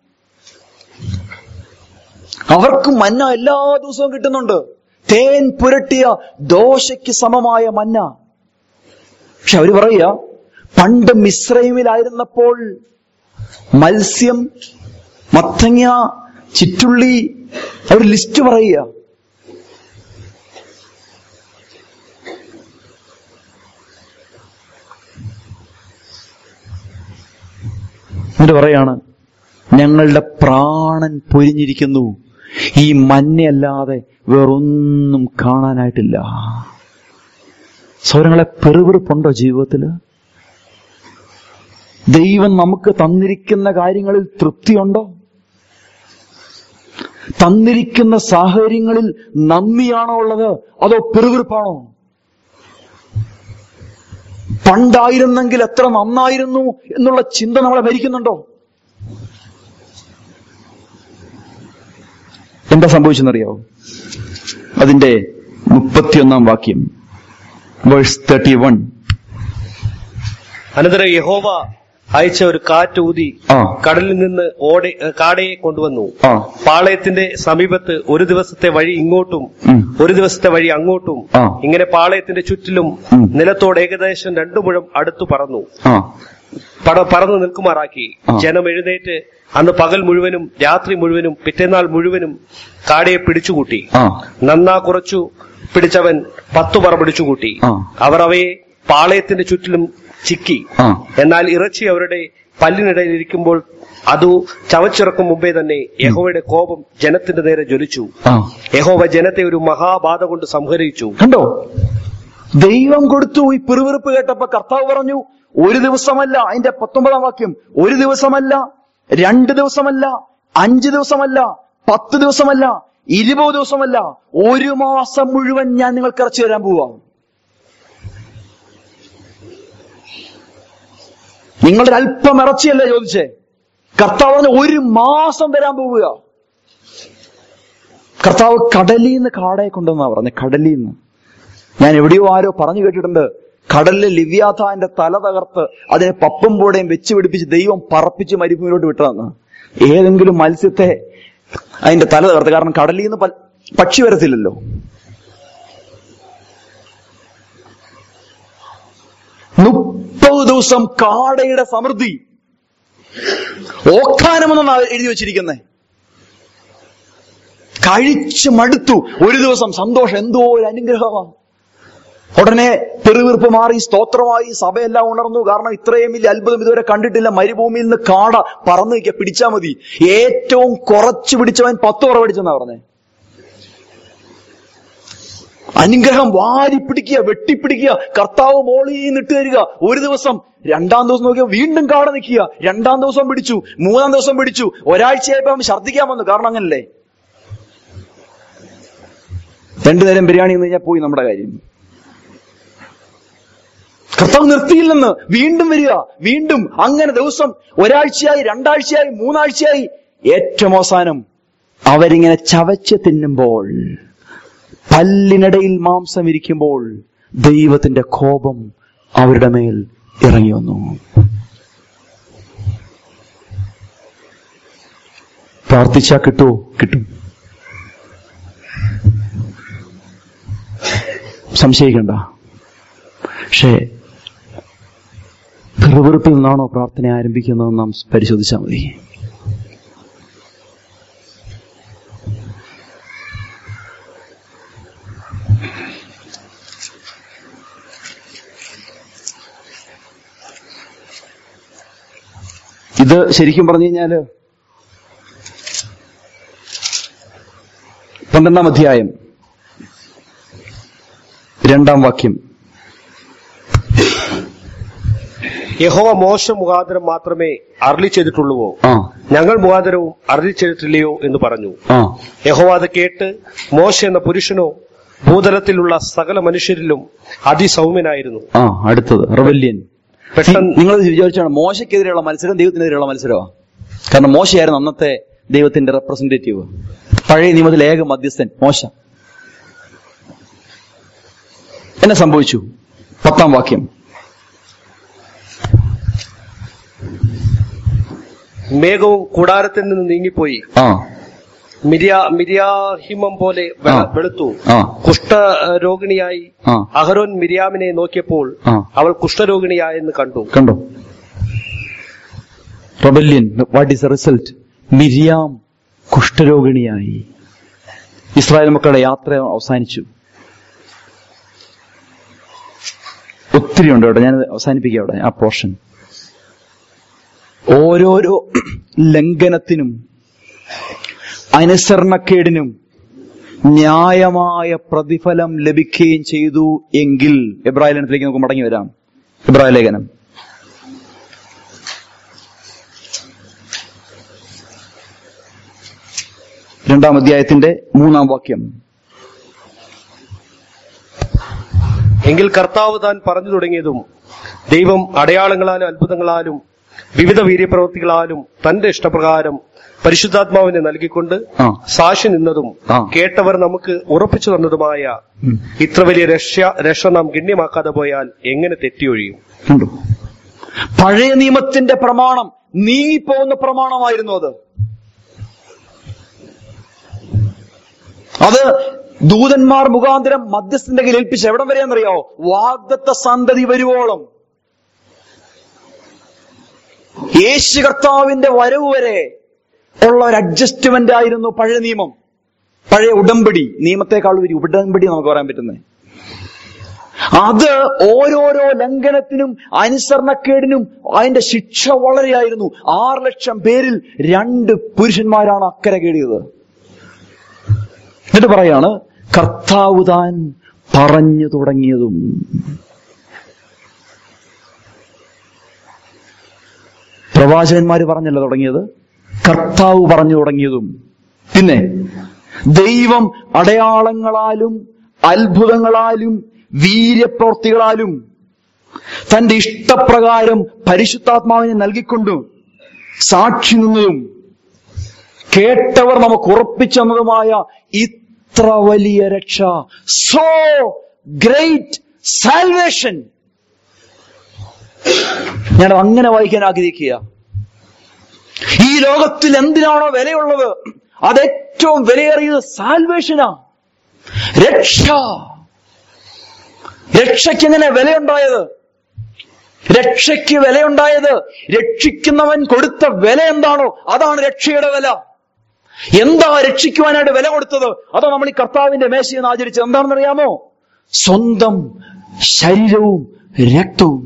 അവർക്ക് മന്ന എല്ലാ ദിവസവും കിട്ടുന്നുണ്ട് തേൻ പുരട്ടിയ ദോശയ്ക്ക് സമമായ മന്ന പക്ഷെ അവര് പറയുക പണ്ട് മിശ്രൈമിലായിരുന്നപ്പോൾ മത്സ്യം മത്തങ്ങ ചിറ്റുള്ളി അവർ ലിസ്റ്റ് പറയുക എന്നിട്ട് പറയാണ് ഞങ്ങളുടെ പ്രാണൻ പൊരിഞ്ഞിരിക്കുന്നു ഈ മഞ്ഞയല്ലാതെ വേറൊന്നും കാണാനായിട്ടില്ല സൗരങ്ങളെ പെറുപെറുപ്പുണ്ടോ ജീവിതത്തില് ദൈവം നമുക്ക് തന്നിരിക്കുന്ന കാര്യങ്ങളിൽ തൃപ്തിയുണ്ടോ തന്നിരിക്കുന്ന സാഹചര്യങ്ങളിൽ നന്ദിയാണോ ഉള്ളത് അതോ പെറുപെറുപ്പാണോ പണ്ടായിരുന്നെങ്കിൽ എത്ര നന്നായിരുന്നു എന്നുള്ള ചിന്ത നമ്മളെ ഭരിക്കുന്നുണ്ടോ എന്താ സംഭവിച്ചെന്നറിയാവോ അതിന്റെ മുപ്പത്തിയൊന്നാം വാക്യം വേഴ്സ് തേർട്ടി വൺ അനന്തരം യഹോവ അയച്ച ഒരു കാറ്റ് ഊതി ആ കടലിൽ നിന്ന് ഓടെ കാടയെ കൊണ്ടുവന്നു ആ പാളയത്തിന്റെ സമീപത്ത് ഒരു ദിവസത്തെ വഴി ഇങ്ങോട്ടും ഉം. ഒരു ദിവസത്തെ വഴി അങ്ങോട്ടും ആ. ഇങ്ങനെ പാളയത്തിന്റെ ചുറ്റിലും ഉം. നിലത്തോട് ഏകദേശം രണ്ടു മുഴം അടുത്തു പറന്നു ആ പട പറന്നു നിൽക്കുമാറാക്കി ആ. ജനം എഴുന്നേറ്റ് അന്ന് പകൽ മുഴുവനും രാത്രി മുഴുവനും പിറ്റേന്നാൾ മുഴുവനും കാടയെ പിടിച്ചുകൂട്ടി ആ നന്നാ കുറച്ചു പിടിച്ചവൻ പത്തു പറ പിടിച്ചുകൂട്ടി ആ. അവർ അവയെ പാളയത്തിന്റെ ചുറ്റിലും ചിക്കി ആ എന്നാൽ ഇറച്ചി അവരുടെ പല്ലിനിടയിൽ ഇരിക്കുമ്പോൾ അതു ചവച്ചിറക്കും മുമ്പേ തന്നെ യഹോവയുടെ കോപം ജനത്തിന്റെ നേരെ ജ്വലിച്ചു ആ യഹോവ ജനത്തെ ഒരു മഹാബാധ കൊണ്ട് സംഹരിച്ചു കണ്ടോ ദൈവം കൊടുത്തു ഈ പിറുവിറുപ്പ് കേട്ടപ്പോ കർത്താവ് പറഞ്ഞു ഒരു ദിവസമല്ല അതിന്റെ പത്തൊമ്പതാം വാക്യം ഒരു ദിവസമല്ല രണ്ട് ദിവസമല്ല അഞ്ച് ദിവസമല്ല പത്ത് ദിവസമല്ല ഇരുപത് ദിവസമല്ല ഒരു മാസം മുഴുവൻ ഞാൻ നിങ്ങൾക്ക് ഇറച്ചി തരാൻ പോവാം നിങ്ങളുടെ അല്പം ഇറച്ചിയല്ലേ ചോദിച്ചേ കർത്താവ് പറഞ്ഞു ഒരു മാസം തരാൻ പോവുക കർത്താവ് കടലിൽ നിന്ന് കാടയെ കൊണ്ടുവന്നാ പറഞ്ഞത് കടലിൽ നിന്ന് ഞാൻ എവിടെയോ ആരോ പറഞ്ഞു കേട്ടിട്ടുണ്ട് കടലിലെ ലിവ്യാഥാന്റെ തല തകർത്ത് അതിനെ പപ്പും പൂടെയും വെച്ച് പിടിപ്പിച്ച് ദൈവം പറപ്പിച്ച് മരുഭൂമിയിലോട്ട് വിട്ടതെന്ന് ഏതെങ്കിലും മത്സ്യത്തെ അതിന്റെ തല തകർത്ത് കാരണം കടലിൽ നിന്ന് പ- പക്ഷി വരത്തില്ലല്ലോ മുപ്പത് ദിവസം കാടയുടെ സമൃദ്ധി ഓക്കാനമെന്നാണ് എഴുതി വെച്ചിരിക്കുന്നത് കഴിച്ച് മടുത്തു ഒരു ദിവസം സന്തോഷം എന്തോ ഒരു അനുഗ്രഹമാണ് ഉടനെ പെറുവിറുപ്പ് മാറി സ്തോത്രമായി സഭയെല്ലാം ഉണർന്നു കാരണം ഇത്രയും വലിയ അത്ഭുതം ഇതുവരെ കണ്ടിട്ടില്ല മരുഭൂമിയിൽ നിന്ന് കാട പറന്നു നിൽക്കുക പിടിച്ചാ മതി ഏറ്റവും കുറച്ച് പിടിച്ചവൻ പത്ത് ഉറ പിടിച്ചെന്നാ പറഞ്ഞേ അനുഗ്രഹം വാരി പിടിക്കുക വെട്ടിപ്പിടിക്കുക കർത്താവ് മോളിൽ നിട്ട് തരിക ഒരു ദിവസം രണ്ടാം ദിവസം നോക്കിയാൽ വീണ്ടും കാട നിൽക്കുക രണ്ടാം ദിവസം പിടിച്ചു മൂന്നാം ദിവസം പിടിച്ചു ഒരാഴ്ചയായപ്പോ അവൻ ഛർദ്ദിക്കാൻ വന്നു കാരണം അങ്ങനല്ലേ രണ്ടു നേരം ബിരിയാണി എന്ന് കഴിഞ്ഞാൽ പോയി നമ്മുടെ കാര്യം കർത്താവ് നിർത്തിയില്ലെന്ന് വീണ്ടും വരിക വീണ്ടും അങ്ങനെ ദിവസം ഒരാഴ്ചയായി രണ്ടാഴ്ചയായി മൂന്നാഴ്ചയായി ഏറ്റവും അവസാനം അവരിങ്ങനെ ചവച്ച് തിന്നുമ്പോൾ പല്ലിനിടയിൽ മാംസം ഇരിക്കുമ്പോൾ ദൈവത്തിന്റെ കോപം അവരുടെ മേൽ ഇറങ്ങി വന്നു പ്രാർത്ഥിച്ചാ കിട്ടുമോ കിട്ടും സംശയിക്കണ്ട പക്ഷേ പിറുപിറുപ്പിൽ നിന്നാണോ പ്രാർത്ഥന ആരംഭിക്കുന്നത് നാം പരിശോധിച്ചാൽ മതി ഇത് ശരിക്കും പറഞ്ഞു കഴിഞ്ഞാല് പന്ത്രണ്ടാം അധ്യായം രണ്ടാം വാക്യം യഹോവ മോശ മുഖാന്തരം മാത്രമേ അരളി ചെയ്തിട്ടുള്ളുവോ ആ ഞങ്ങൾ മുഖാന്തരവും അരളി ചെയ്തിട്ടില്ലയോ എന്ന് പറഞ്ഞു ആ യഹോവ അത് കേട്ട് മോശ എന്ന പുരുഷനോ ഭൂതലത്തിലുള്ള സകല മനുഷ്യരിലും അതിസൗമ്യനായിരുന്നു ആ അടുത്തത് റെബല്യൻ പെട്ടെന്ന് നിങ്ങൾ വിചാരിച്ചാണ് മോശയ്ക്കെതിരെയുള്ള മത്സരം ദൈവത്തിനെതിരെയുള്ള മത്സരമാണ് കാരണം മോശയായിരുന്നു അന്നത്തെ ദൈവത്തിന്റെ റെപ്രസെന്റേറ്റീവ് പഴയ നിയമത്തിൽ ഏക മധ്യസ്ഥൻ മോശ എന്നെ സംഭവിച്ചു പത്താം വാക്യം മേഘവും കൂടാരത്തിൽ നിന്ന് നീങ്ങിപ്പോയി ആ മിരിയാ മിരിയാഹിമം പോലെ വെ- ആ. വെളുത്തു ആ കുഷ്ഠരോഗിണിയായി ആ അഹരോൻ മിരിയാമിനെ നോക്കിയപ്പോൾ ആ അവൾ കുഷ്ഠരോഗിണിയായെന്ന് കണ്ടു കണ്ടോ rebellion what is result Miriam കുഷ്ഠരോഗിണിയായി ഇസ്രായേൽ മക്കളുടെ യാത്ര അവസാനിച്ചു ഒത്തിരി ഉണ്ട് അവിടെ ഞാൻ അവസാനിപ്പിക്കാം അവിടെ ആ പോർഷൻ ഓരോരോ ലംഘനത്തിനും അനുസരണക്കേടിനും ന്യായമായ പ്രതിഫലം ലഭിക്കുകയും ചെയ്തു എങ്കിൽ എബ്രാഹിം ലേഖനത്തിലേക്ക് നമുക്ക് മടങ്ങി വരാം എബ്രാഹിം ലേഖനം രണ്ടാം അധ്യായത്തിന്റെ മൂന്നാം വാക്യം എങ്കിൽ കർത്താവ് താൻ പറഞ്ഞു തുടങ്ങിയതും ദൈവം അടയാളങ്ങളാലും അത്ഭുതങ്ങളാലും വിവിധ വീര്യപ്രവൃത്തികളാലും തന്റെ ഇഷ്ടപ്രകാരം പരിശുദ്ധാത്മാവിനെ നൽകിക്കൊണ്ട് ആ സാക്ഷി നിന്നതും ആ. കേട്ടവർ നമുക്ക് ഉറപ്പിച്ചു തന്നതുമായ ഉം. ഇത്ര വലിയ രക്ഷ രക്ഷ നാം ഗണ്യമാക്കാതെ പോയാൽ എങ്ങനെ തെറ്റിയൊഴിയും ഉണ്ടോ പഴയ നിയമത്തിന്റെ പ്രമാണം നീങ്ങിപ്പോകുന്ന പ്രമാണമായിരുന്നു അത് അത് ദൂതന്മാർ മുഖാന്തരം മധ്യസ്ഥന്റെ കയ്യിൽ ഏൽപ്പിച്ച് എവിടം വരെയെന്നറിയാവോ വാഗ്ദത്ത സന്തതി വരുവോളം യേശു കർത്താവിന്റെ വരവ് വരെ ഉള്ള ഒരു അഡ്ജസ്റ്റ്മെന്റ് ആയിരുന്നു പഴയ നിയമം പഴയ ഉടമ്പടി നിയമത്തെക്കാൾ ഒരു ഉടമ്പടി നമുക്ക് പറയാൻ പറ്റുന്നത് അത് ഓരോരോ ലംഘനത്തിനും അനുസരണക്കേടിനും അതിന്റെ ശിക്ഷ വളരെയായിരുന്നു ആറ് ലക്ഷം പേരിൽ രണ്ട് പുരുഷന്മാരാണ് അക്കരെ കേടിയത് എന്നിട്ട് പറയാണ് കർത്താവ് താൻ പറഞ്ഞു തുടങ്ങിയതും പ്രവാചകന്മാര് പറഞ്ഞല്ല തുടങ്ങിയത് കർത്താവ് പറഞ്ഞു തുടങ്ങിയതും പിന്നെ ദൈവം അടയാളങ്ങളാലും അത്ഭുതങ്ങളാലും വീര്യപ്രവർത്തികളാലും തന്റെ ഇഷ്ടപ്രകാരം പരിശുദ്ധാത്മാവിനെ നൽകിക്കൊണ്ടു സാക്ഷി നിന്നതും കേട്ടവർ നമുക്ക് ഉറപ്പിച്ചെന്നതുമായ ഇത്ര വലിയ രക്ഷ സോ ഗ്രേറ്റ് സാൽവേഷൻ ഞാൻ അങ്ങനെ വായിക്കാൻ ആഗ്രഹിക്കുക ഈ ലോകത്തിൽ എന്തിനാണോ വിലയുള്ളത് അത് ഏറ്റവും വിലയേറിയത് സാൽവേഷനാ രക്ഷ രക്ഷയ്ക്ക് എങ്ങനെ വിലയുണ്ടായത് രക്ഷയ്ക്ക് വിലയുണ്ടായത് രക്ഷിക്കുന്നവൻ കൊടുത്ത വില എന്താണോ അതാണ് രക്ഷയുടെ വില എന്താ രക്ഷിക്കുവാനായിട്ട് വില കൊടുത്തത് അതോ നമ്മൾ ഈ കർത്താവിന്റെ മേശയിൽ നിന്ന് ആചരിച്ചത് എന്താണെന്ന് അറിയാമോ സ്വന്തം ശരീരവും രക്തവും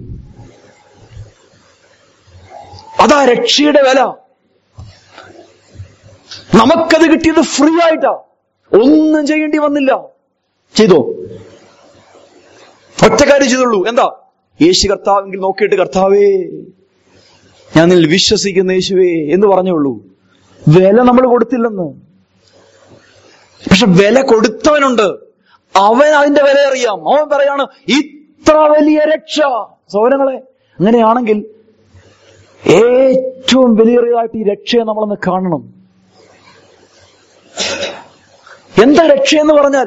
അതാ രക്ഷയുടെ വില നമുക്കത് കിട്ടിയത് ഫ്രീ ആയിട്ടാ ഒന്നും ചെയ്യേണ്ടി വന്നില്ല ചെയ്തോ ഒറ്റ കാര്യം ചെയ്തുള്ളൂ എന്താ യേശു കർത്താവെങ്കിൽ നോക്കിയിട്ട് കർത്താവേ ഞാൻ നിന്നിൽ വിശ്വസിക്കുന്ന യേശുവേ എന്ന് പറഞ്ഞുള്ളൂ വില നമ്മൾ കൊടുത്തില്ലെന്ന് പക്ഷെ വില കൊടുത്തവനുണ്ട് അവൻ അതിന്റെ വില അറിയാം അവൻ പറയാണ് ഇത്ര വലിയ രക്ഷ സൗരങ്ങളെ അങ്ങനെയാണെങ്കിൽ ഏറ്റവും വിലയേറിയതായിട്ട് ഈ രക്ഷയെ നമ്മളൊന്ന് കാണണം എന്താ രക്ഷയെന്ന് പറഞ്ഞാൽ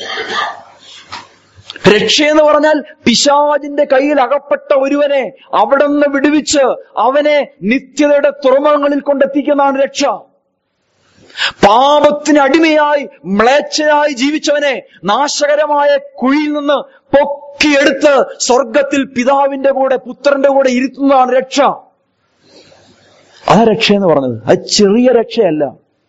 രക്ഷയെന്ന് പറഞ്ഞാൽ പിശാചിന്റെ കയ്യിൽ അകപ്പെട്ട ഒരുവനെ അവിടെ നിന്ന് വിടുവിച്ച് അവനെ നിത്യതയുടെ തുറമുഖങ്ങളിൽ കൊണ്ടെത്തിക്കുന്നതാണ് രക്ഷ പാപത്തിന് അടിമയായി മ്ലേച്ഛനായി ജീവിച്ചവനെ നാശകരമായ കുഴിയിൽ നിന്ന് പൊക്കിയെടുത്ത് സ്വർഗത്തിൽ പിതാവിന്റെ കൂടെ പുത്രന്റെ കൂടെ ഇരുത്തുന്നതാണ് രക്ഷ ആ രക്ഷ എന്ന് പറഞ്ഞത് അത് ചെറിയ രക്ഷയല്ല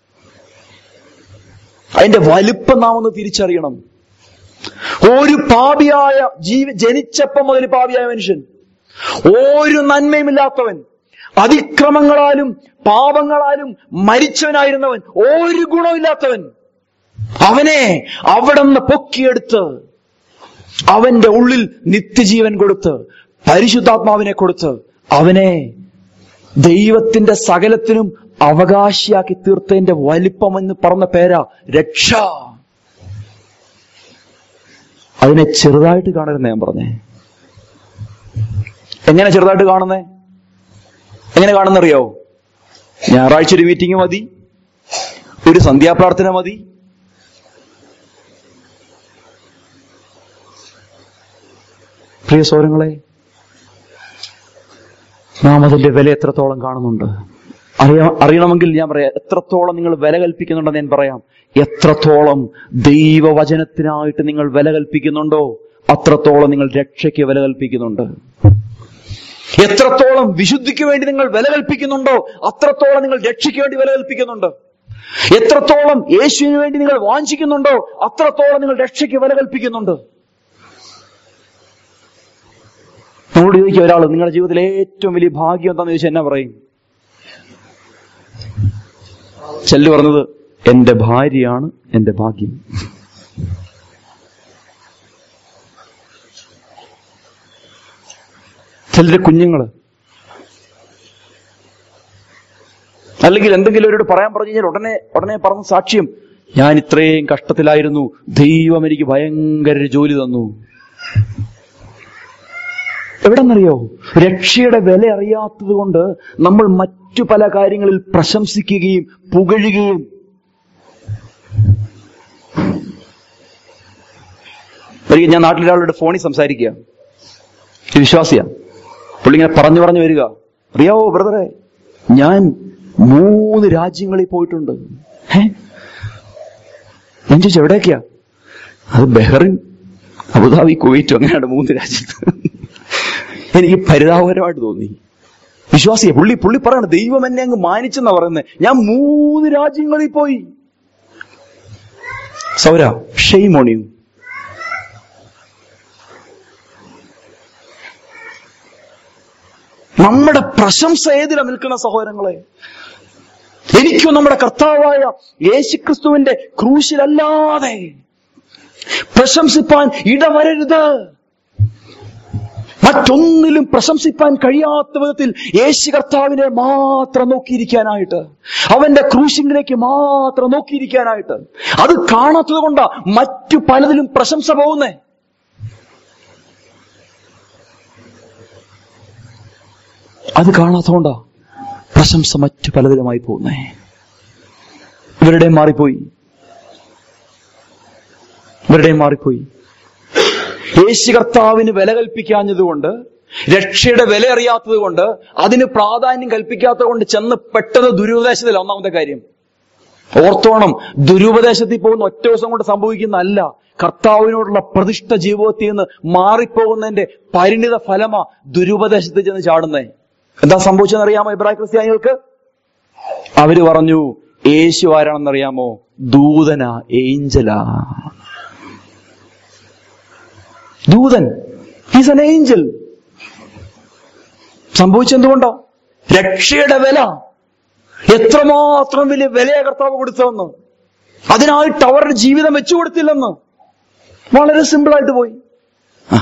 അതിന്റെ വലിപ്പം നാം ഒന്ന് തിരിച്ചറിയണം ഒരു പാപിയായ ജീവി ജനിച്ചപ്പം മുതൽ പാപിയായ മനുഷ്യൻ ഒരു നന്മയുമില്ലാത്തവൻ അതിക്രമങ്ങളാലും പാപങ്ങളാലും മരിച്ചവനായിരുന്നവൻ ഒരു ഗുണമില്ലാത്തവൻ അവനെ അവിടെ നിന്ന് പൊക്കിയെടുത്ത് അവന്റെ ഉള്ളിൽ നിത്യജീവൻ കൊടുത്ത് പരിശുദ്ധാത്മാവിനെ കൊടുത്ത് അവനെ ദൈവത്തിന്റെ സകലത്തിനും അവകാശിയാക്കി തീർത്തതിന്റെ വലിപ്പമെന്ന് പറഞ്ഞ പേരാ രക്ഷ അതിനെ ചെറുതായിട്ട് കാണരുന്ന ഞാൻ പറഞ്ഞേ എങ്ങനെ ചെറുതായിട്ട് കാണുന്നേ എങ്ങനെ കാണുന്നറിയോ ഞായറാഴ്ച ഒരു മീറ്റിംഗ് മതി ഒരു സന്ധ്യാപ്രാർത്ഥന മതി പ്രിയ സൗരങ്ങളെ നാം അതിന്റെ വില എത്രത്തോളം കാണുന്നുണ്ട് അറിയാ അറിയണമെങ്കിൽ ഞാൻ പറയാം എത്രത്തോളം നിങ്ങൾ വില കൽപ്പിക്കുന്നുണ്ടെന്ന് ഞാൻ പറയാം എത്രത്തോളം ദൈവവചനത്തിനായിട്ട് നിങ്ങൾ വില കൽപ്പിക്കുന്നുണ്ടോ അത്രത്തോളം നിങ്ങൾ രക്ഷയ്ക്ക് വില കൽപ്പിക്കുന്നുണ്ട് എത്രത്തോളം വിശുദ്ധിക്ക് വേണ്ടി നിങ്ങൾ വില കൽപ്പിക്കുന്നുണ്ടോ അത്രത്തോളം നിങ്ങൾ രക്ഷയ്ക്ക് വേണ്ടി വില കൽപ്പിക്കുന്നുണ്ട് എത്രത്തോളം യേശുവിന് വേണ്ടി നിങ്ങൾ വാഞ്ചിക്കുന്നുണ്ടോ അത്രത്തോളം നിങ്ങൾ രക്ഷയ്ക്ക് വില കൽപ്പിക്കുന്നുണ്ട് നമ്മളോട് ചോദിക്കുക ഒരാൾ നിങ്ങളുടെ ജീവിതത്തിലെ ഏറ്റവും വലിയ ഭാഗ്യം എന്താണെന്ന് ചോദിച്ചാൽ എന്നാ പറയും ചെല്ലു പറഞ്ഞത് എന്റെ ഭാര്യയാണ് എന്റെ ഭാഗ്യം ചിലരുടെ കുഞ്ഞുങ്ങള് അല്ലെങ്കിൽ എന്തെങ്കിലും അവരോട് പറയാൻ പറഞ്ഞു കഴിഞ്ഞാൽ ഉടനെ ഉടനെ പറഞ്ഞ സാക്ഷ്യം ഞാൻ ഇത്രയും കഷ്ടത്തിലായിരുന്നു ദൈവം എനിക്ക് ഭയങ്കര ഒരു ജോലി തന്നു എവിടെന്നറിയോ രക്ഷയുടെ വില അറിയാത്തത് കൊണ്ട് നമ്മൾ മറ്റു പല കാര്യങ്ങളിൽ പ്രശംസിക്കുകയും പുകഴുകയും ഒരിക്കൽ ഞാൻ നാട്ടിലൊരാളോട് ഫോണിൽ സംസാരിക്കുക ഒരു വിശ്വാസിയാ പുള്ളി ഇങ്ങനെ പറഞ്ഞു പറഞ്ഞു വരിക അറിയാവോ ബ്രദറെ ഞാൻ മൂന്ന് രാജ്യങ്ങളിൽ പോയിട്ടുണ്ട് ഏ ഞാൻ ചോദിച്ചു എവിടേക്കാ അത് ബഹ്റിൻ അബുദാബി കുവൈറ്റ് അങ്ങനെയാണ് മൂന്ന് രാജ്യത്ത് എനിക്ക് പരിതാപകരമായിട്ട് തോന്നി വിശ്വാസിയെ പുള്ളി പുള്ളി പറയണം ദൈവം എന്നെ അങ്ങ് മാനിച്ചെന്നാ പറയുന്നത് ഞാൻ മൂന്ന് രാജ്യങ്ങളിൽ പോയി സൗര ഷെയ്മ് ഓൺ യു നമ്മുടെ പ്രശംസ ഏതിലാ നിൽക്കുന്ന സഹോദരങ്ങളെ എനിക്കും നമ്മുടെ കർത്താവായ യേശുക്രിസ്തുവിന്റെ ക്രൂശിലല്ലാതെ പ്രശംസിപ്പാൻ ഇടവരരുത് മറ്റൊന്നിലും പ്രശംസിപ്പാൻ കഴിയാത്ത വിധത്തിൽ യേശു കർത്താവിനെ മാത്രം നോക്കിയിരിക്കാനായിട്ട് അവന്റെ ക്രൂശിങ്ങിലേക്ക് മാത്രം നോക്കിയിരിക്കാനായിട്ട് അത് കാണാത്തത് കൊണ്ടാ മറ്റു പലതിലും പ്രശംസ പോകുന്നേ അത് കാണാത്തതുകൊണ്ടാ പ്രശംസ മറ്റു പലതിലുമായി പോകുന്നേ ഇവരുടെ മാറിപ്പോയി ഇവരുടെയും മാറിപ്പോയി യേശു കർത്താവിന് വില കൽപ്പിക്കാഞ്ഞതുകൊണ്ട് രക്ഷയുടെ വില അറിയാത്തത് കൊണ്ട് അതിന് പ്രാധാന്യം കൽപ്പിക്കാത്തത് കൊണ്ട് ചെന്ന് പെട്ടത് ദുരുപദേശത്തില ഒന്നാമത്തെ കാര്യം ഓർത്തോണം ദുരുപദേശത്തിൽ പോകുന്ന ഒറ്റ ദിവസം കൊണ്ട് സംഭവിക്കുന്നതല്ല കർത്താവിനോടുള്ള പ്രതിഷ്ഠ ജീവിതത്തിൽ നിന്ന് മാറിപ്പോകുന്നതിന്റെ പരിണിത ഫലമാ ദുരുപദേശത്തിൽ ചെന്ന് ചാടുന്നേ എന്താ സംഭവിച്ചതെന്ന് അറിയാമോ ഇബ്രാഹിം ക്രിസ്ത്യാനികൾക്ക് അവര് പറഞ്ഞു യേശു ആരാണെന്നറിയാമോ ദൂതന ഏഞ്ചലാ ദൂതൻ ഈസ് എൻ ഏഞ്ചൽ സംഭവിച്ചെന്തുകൊണ്ടോ രക്ഷയുടെ വില എത്രമാത്രം വലിയ വിലയെ കർത്താവ് കൊടുത്തതെന്ന് അതിനായിട്ട് അവരുടെ ജീവിതം വെച്ചു കൊടുത്തില്ലെന്ന് വളരെ സിമ്പിളായിട്ട് പോയി ആ.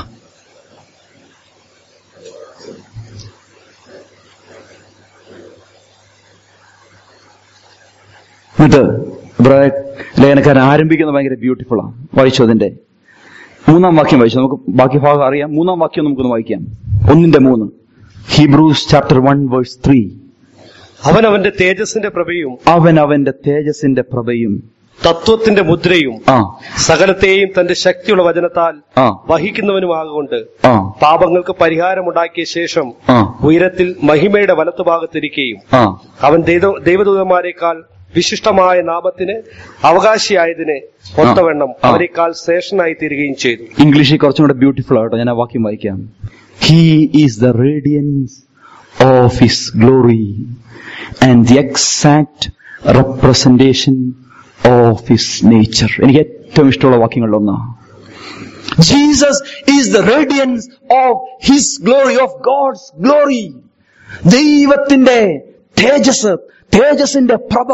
എന്നിട്ട് ഇബ്രാഹിം ലേഖനക്കാരൻ ആരംഭിക്കുന്നത് ഭയങ്കര ബ്യൂട്ടിഫുൾ ആണ് വായിച്ചു അതിന്റെ മൂന്നാം വാക്യം വായിച്ചു നമുക്ക് ബാക്കി ഭാഗം അറിയാം മൂന്നാം വാക്യം നമുക്കൊന്ന് വായിക്കാം ഒന്നിന്റെ മൂന്ന് Hebrews chapter one verse three അവൻ അവന്റെ തേജസ്സിന്റെ പ്രഭയും അവൻ അവന്റെ തേജസിന്റെ പ്രഭയും തത്വത്തിന്റെ മുദ്രയും ആ സകലത്തെയും തന്റെ ശക്തിയുള്ള വചനത്താൽ ആ വഹിക്കുന്നവനുമാകൊണ്ട് ആ പാപങ്ങൾക്ക് പരിഹാരമുണ്ടാക്കിയ ശേഷം ആ ഉയരത്തിൽ മഹിമയുടെ വലത്തുഭാഗത്തിരിക്കുകയും ആ അവൻ ദൈവ- ദൈവദൂതന്മാരെക്കാൾ വിശിഷ്ടമായ നാമത്തിന് അവകാശിയായതിന് ഒത്തവണ്ണം ആ. അവരെക്കാൾ ശ്രേഷ്ഠനായി തീരുകയും ചെയ്തു ഇംഗ്ലീഷിൽ കുറച്ചും കൂടെ ബ്യൂട്ടിഫുൾ ആട്ടോ ഞാൻ ആ വാക്യം വായിക്കാം he is the radiance of his glory and the exact representation of his nature എനിക്ക് ഏറ്റവും ഇഷ്ടമുള്ള വാക്യങ്ങളിൽ ഒന്നാ Jesus is the radiance of his glory of God's glory ദൈവത്തിന്റെ തേജസ് തേജസിന്റെ പ്രഭ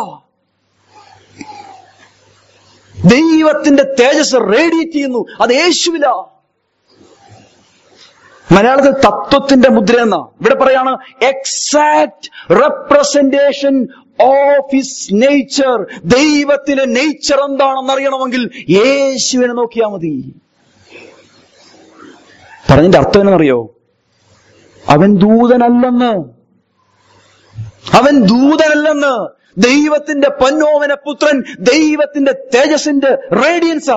ദൈവത്തിന്റെ തേജസ് റേഡിയേറ്റ് ചെയ്യുന്നു അത് യേശുവില മലയാളത്തിൽ തത്വത്തിന്റെ മുദ്ര എന്ന ഇവിടെ പറയാണ് exact representation of his nature ദൈവത്തിന്റെ നേച്ചർ എന്താണെന്ന് അറിയണമെങ്കിൽ യേശുവിനെ നോക്കിയാൽ മതി പറഞ്ഞതിന്റെ അർത്ഥം എന്നറിയോ അവൻ ദൂതനല്ലെന്ന് അവൻ ദൂതനല്ലെന്ന് ദൈവത്തിന്റെ പൊന്നോമന പുത്രൻ ദൈവത്തിന്റെ തേജസിന്റെ റേഡിയൻസാ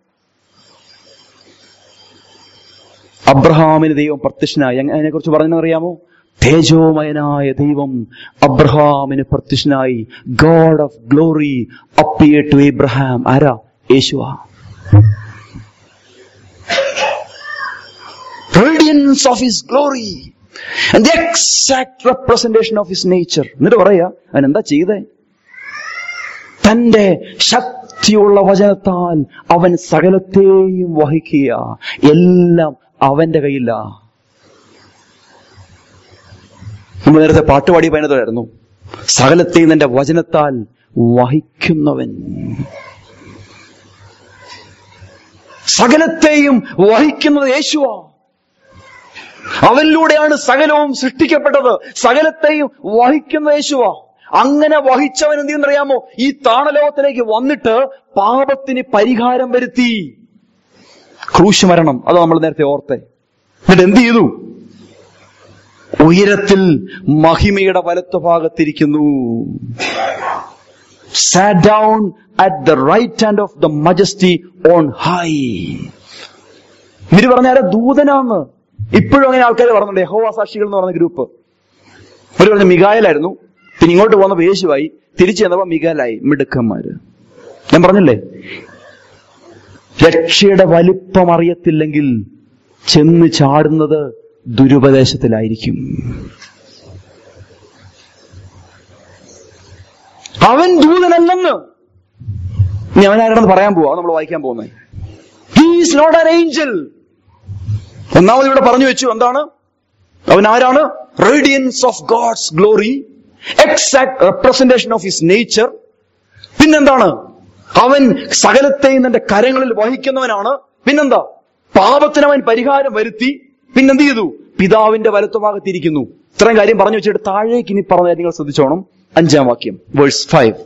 അബ്രഹാമിന് ദൈവം പ്രത്യക്ഷനായി അതിനെ കുറിച്ച് പറഞ്ഞറിയാമോ തേജോമയനായ ദൈവം അബ്രഹാമിന് പ്രത്യക്ഷനായി God of glory appear to Abraham ആരാ യേശുവ radiance of his glory the exact representation of his nature എന്നിട്ട് പറയാ അവൻ എന്താ ചെയ്തേ തന്റെ ശക്തിയുള്ള വചനത്താൽ അവൻ സകലത്തെയും വഹിക്കുക എല്ലാം അവന്റെ കയ്യിലാ നമ്മൾ നേരത്തെ പാട്ടുപാടി പതിനതായിരുന്നു സകലത്തെയും തന്റെ വചനത്താൽ വഹിക്കുന്നവൻ സകലത്തെയും വഹിക്കുന്നത് യേശുവാ അവനിലൂടെയാണ് സകലവും സൃഷ്ടിക്കപ്പെട്ടത് സകലത്തെയും വഹിക്കുന്ന യേശുവാ അങ്ങനെ വഹിച്ചവൻ എന്ത് ചെയ്യുന്നറിയാമോ ഈ താണലോകത്തിലേക്ക് വന്നിട്ട് പാപത്തിന് പരിഹാരം വരുത്തി ക്രൂശ് മരണം അത് നമ്മൾ നേരത്തെ ഓർത്തെ എന്നിട്ട് എന്ത് ചെയ്തു ഉയരത്തിൽ മഹിമയുടെ വലത്തു ഭാഗത്തിരിക്കുന്നു sat down at the right hand of the majesty on high ഇവര് പറഞ്ഞ ആരാ ദൂതനാന്ന് ഇപ്പോഴും അങ്ങനെ ആൾക്കാർ പറഞ്ഞിട്ടുണ്ട് യഹോവ സാക്ഷികൾ എന്ന് പറഞ്ഞ ഗ്രൂപ്പ് അവര് പറഞ്ഞ മികായലായിരുന്നു പിന്നെ ഇങ്ങോട്ട് പോകുന്നപ്പോ യേശുവായി തിരിച്ചു ചെന്നപ്പോ മികാലായി മിടുക്കന്മാര് ഞാൻ പറഞ്ഞില്ലേ രക്ഷയുടെ വലിപ്പം അറിയത്തില്ലെങ്കിൽ ചെന്ന് ചാടുന്നത് ദുരുപദേശത്തിലായിരിക്കും അവൻ ദൂതനല്ലെന്ന് ഇനി അവൻ ആരാണെന്ന് പറയാൻ പോവാ നമ്മൾ വായിക്കാൻ പോകുന്നത് ഹീസ് നോട്ട് ആൻ ഏഞ്ചൽ ഒന്നാമത് ഇവിടെ പറഞ്ഞു വെച്ചു എന്താണ് അവൻ ആരാണ് radiance of God's glory exact representation of his nature പിന്നെന്താണ് അവൻ സകലത്തെയും തന്റെ കരങ്ങളിൽ വഹിക്കുന്നവനാണ് പിന്നെന്താ പാപത്തിന് അവൻ പരിഹാരം വരുത്തി പിന്നെന്ത് ചെയ്തു പിതാവിന്റെ വലത്തുഭാഗത്തിരിക്കുന്നു ഇത്രയും കാര്യം പറഞ്ഞു വെച്ചിട്ട് താഴേക്ക് ഇനി പറഞ്ഞ നിങ്ങൾ ശ്രദ്ധിച്ചോണം അഞ്ചാം വാക്യം വേഴ്സ് ഫൈവ്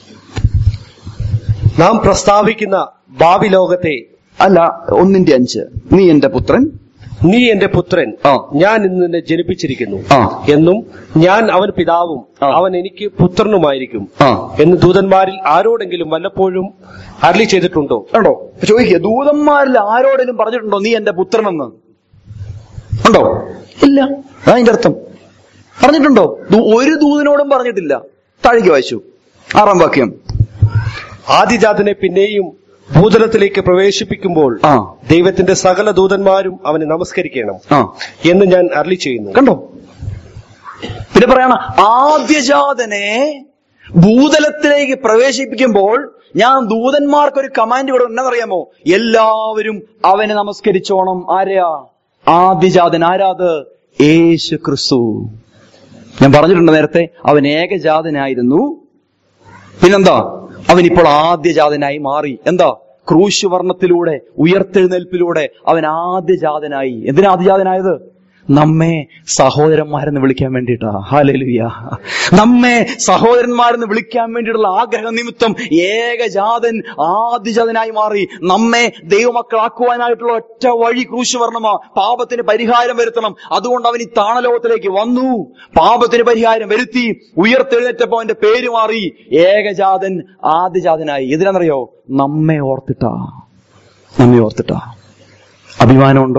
നാം പ്രസ്താവിക്കുന്ന ഭാവി ലോകത്തെ അല്ല ഒന്നിന്റെ അഞ്ച് നീ എന്റെ പുത്രൻ നീ എന്റെ പുത്രൻ ആ. ഞാൻ ഇന്ന് നിന്നെ ജനിപ്പിച്ചിരിക്കുന്നു ആ. എന്നും ഞാൻ അവൻ പിതാവും ആ. അവൻ എനിക്ക് പുത്രനുമായിരിക്കും ആ എന്ന് ദൂതന്മാരിൽ ആരോടെങ്കിലും വല്ലപ്പോഴും അരളി ചെയ്തിട്ടുണ്ടോ ഉണ്ടോ ചോദിക്കുക ദൂതന്മാരിൽ ആരോടെങ്കിലും പറഞ്ഞിട്ടുണ്ടോ നീ എന്റെ പുത്രനെന്ന് ഉണ്ടോ ഇല്ല അതാ അതിന്റെ അർത്ഥം പറഞ്ഞിട്ടുണ്ടോ ദൂ- ഒരു ദൂതനോടും പറഞ്ഞിട്ടില്ല താഴേക്ക് വായിച്ചു ആറാം വാക്യം ആദിജാതനെ പിന്നെയും ഭൂതലത്തിലേക്ക് പ്രവേശിപ്പിക്കുമ്പോൾ ആ ദൈവത്തിന്റെ സകല ദൂതന്മാരും അവനെ നമസ്കരിക്കണം ആ എന്ന് ഞാൻ അരളി ചെയ്യുന്നു കണ്ടോ പിന്നെ പറയണ ആദ്യജാതനെ ഭൂതലത്തിലേക്ക് പ്രവേശിപ്പിക്കുമ്പോൾ ഞാൻ ദൂതന്മാർക്ക് ഒരു കമാൻഡ് കൊടുക്കും എന്നറിയാമോ എല്ലാവരും അവനെ നമസ്കരിച്ചോണം ആരെയാ ആദ്യജാതൻ ആരാത് യേശു ക്രിസ്തു ഞാൻ പറഞ്ഞിട്ടുണ്ട് നേരത്തെ അവൻ ഏകജാതനായിരുന്നു പിന്നെന്താ അവൻ ഇപ്പോൾ ആദ്യജാതനായി മാറി എന്താ ക്രൂശ് വർണ്ണത്തിലൂടെ ഉയർത്തെഴുന്നേൽപ്പിലൂടെ അവൻ ആദ്യജാതനായി എന്തിനാ ആദ്യജാതനായത് നമ്മെ സഹോദരന്മാരെന്ന് വിളിക്കാൻ വേണ്ടിയിട്ടാ ഹാലലുയ നമ്മെ സഹോദരന്മാരെന്ന് വിളിക്കാൻ വേണ്ടിയിട്ടുള്ള ആഗ്രഹ നിമിത്തം ഏകജാതൻ ആദ്യജാതനായി മാറി നമ്മെ ദൈവമക്കളാക്കുവാനായിട്ടുള്ള ഒറ്റ വഴി ക്രൂശ് വർണ്ണമാ പാപത്തിന് പരിഹാരം വരുത്തണം അതുകൊണ്ട് അവൻ ഈ താണലോകത്തിലേക്ക് വന്നു പാപത്തിന് പരിഹാരം വരുത്തി ഉയർത്തെഴുന്നേറ്റപ്പോ അവന്റെ പേര് മാറി ഏകജാതൻ ആദ്യജാതനായി എന്തിനാണെന്നറിയോ നമ്മെ ഓർത്തിട്ടാ നമ്മെ ഓർത്തിട്ടാ അഭിമാനമുണ്ടോ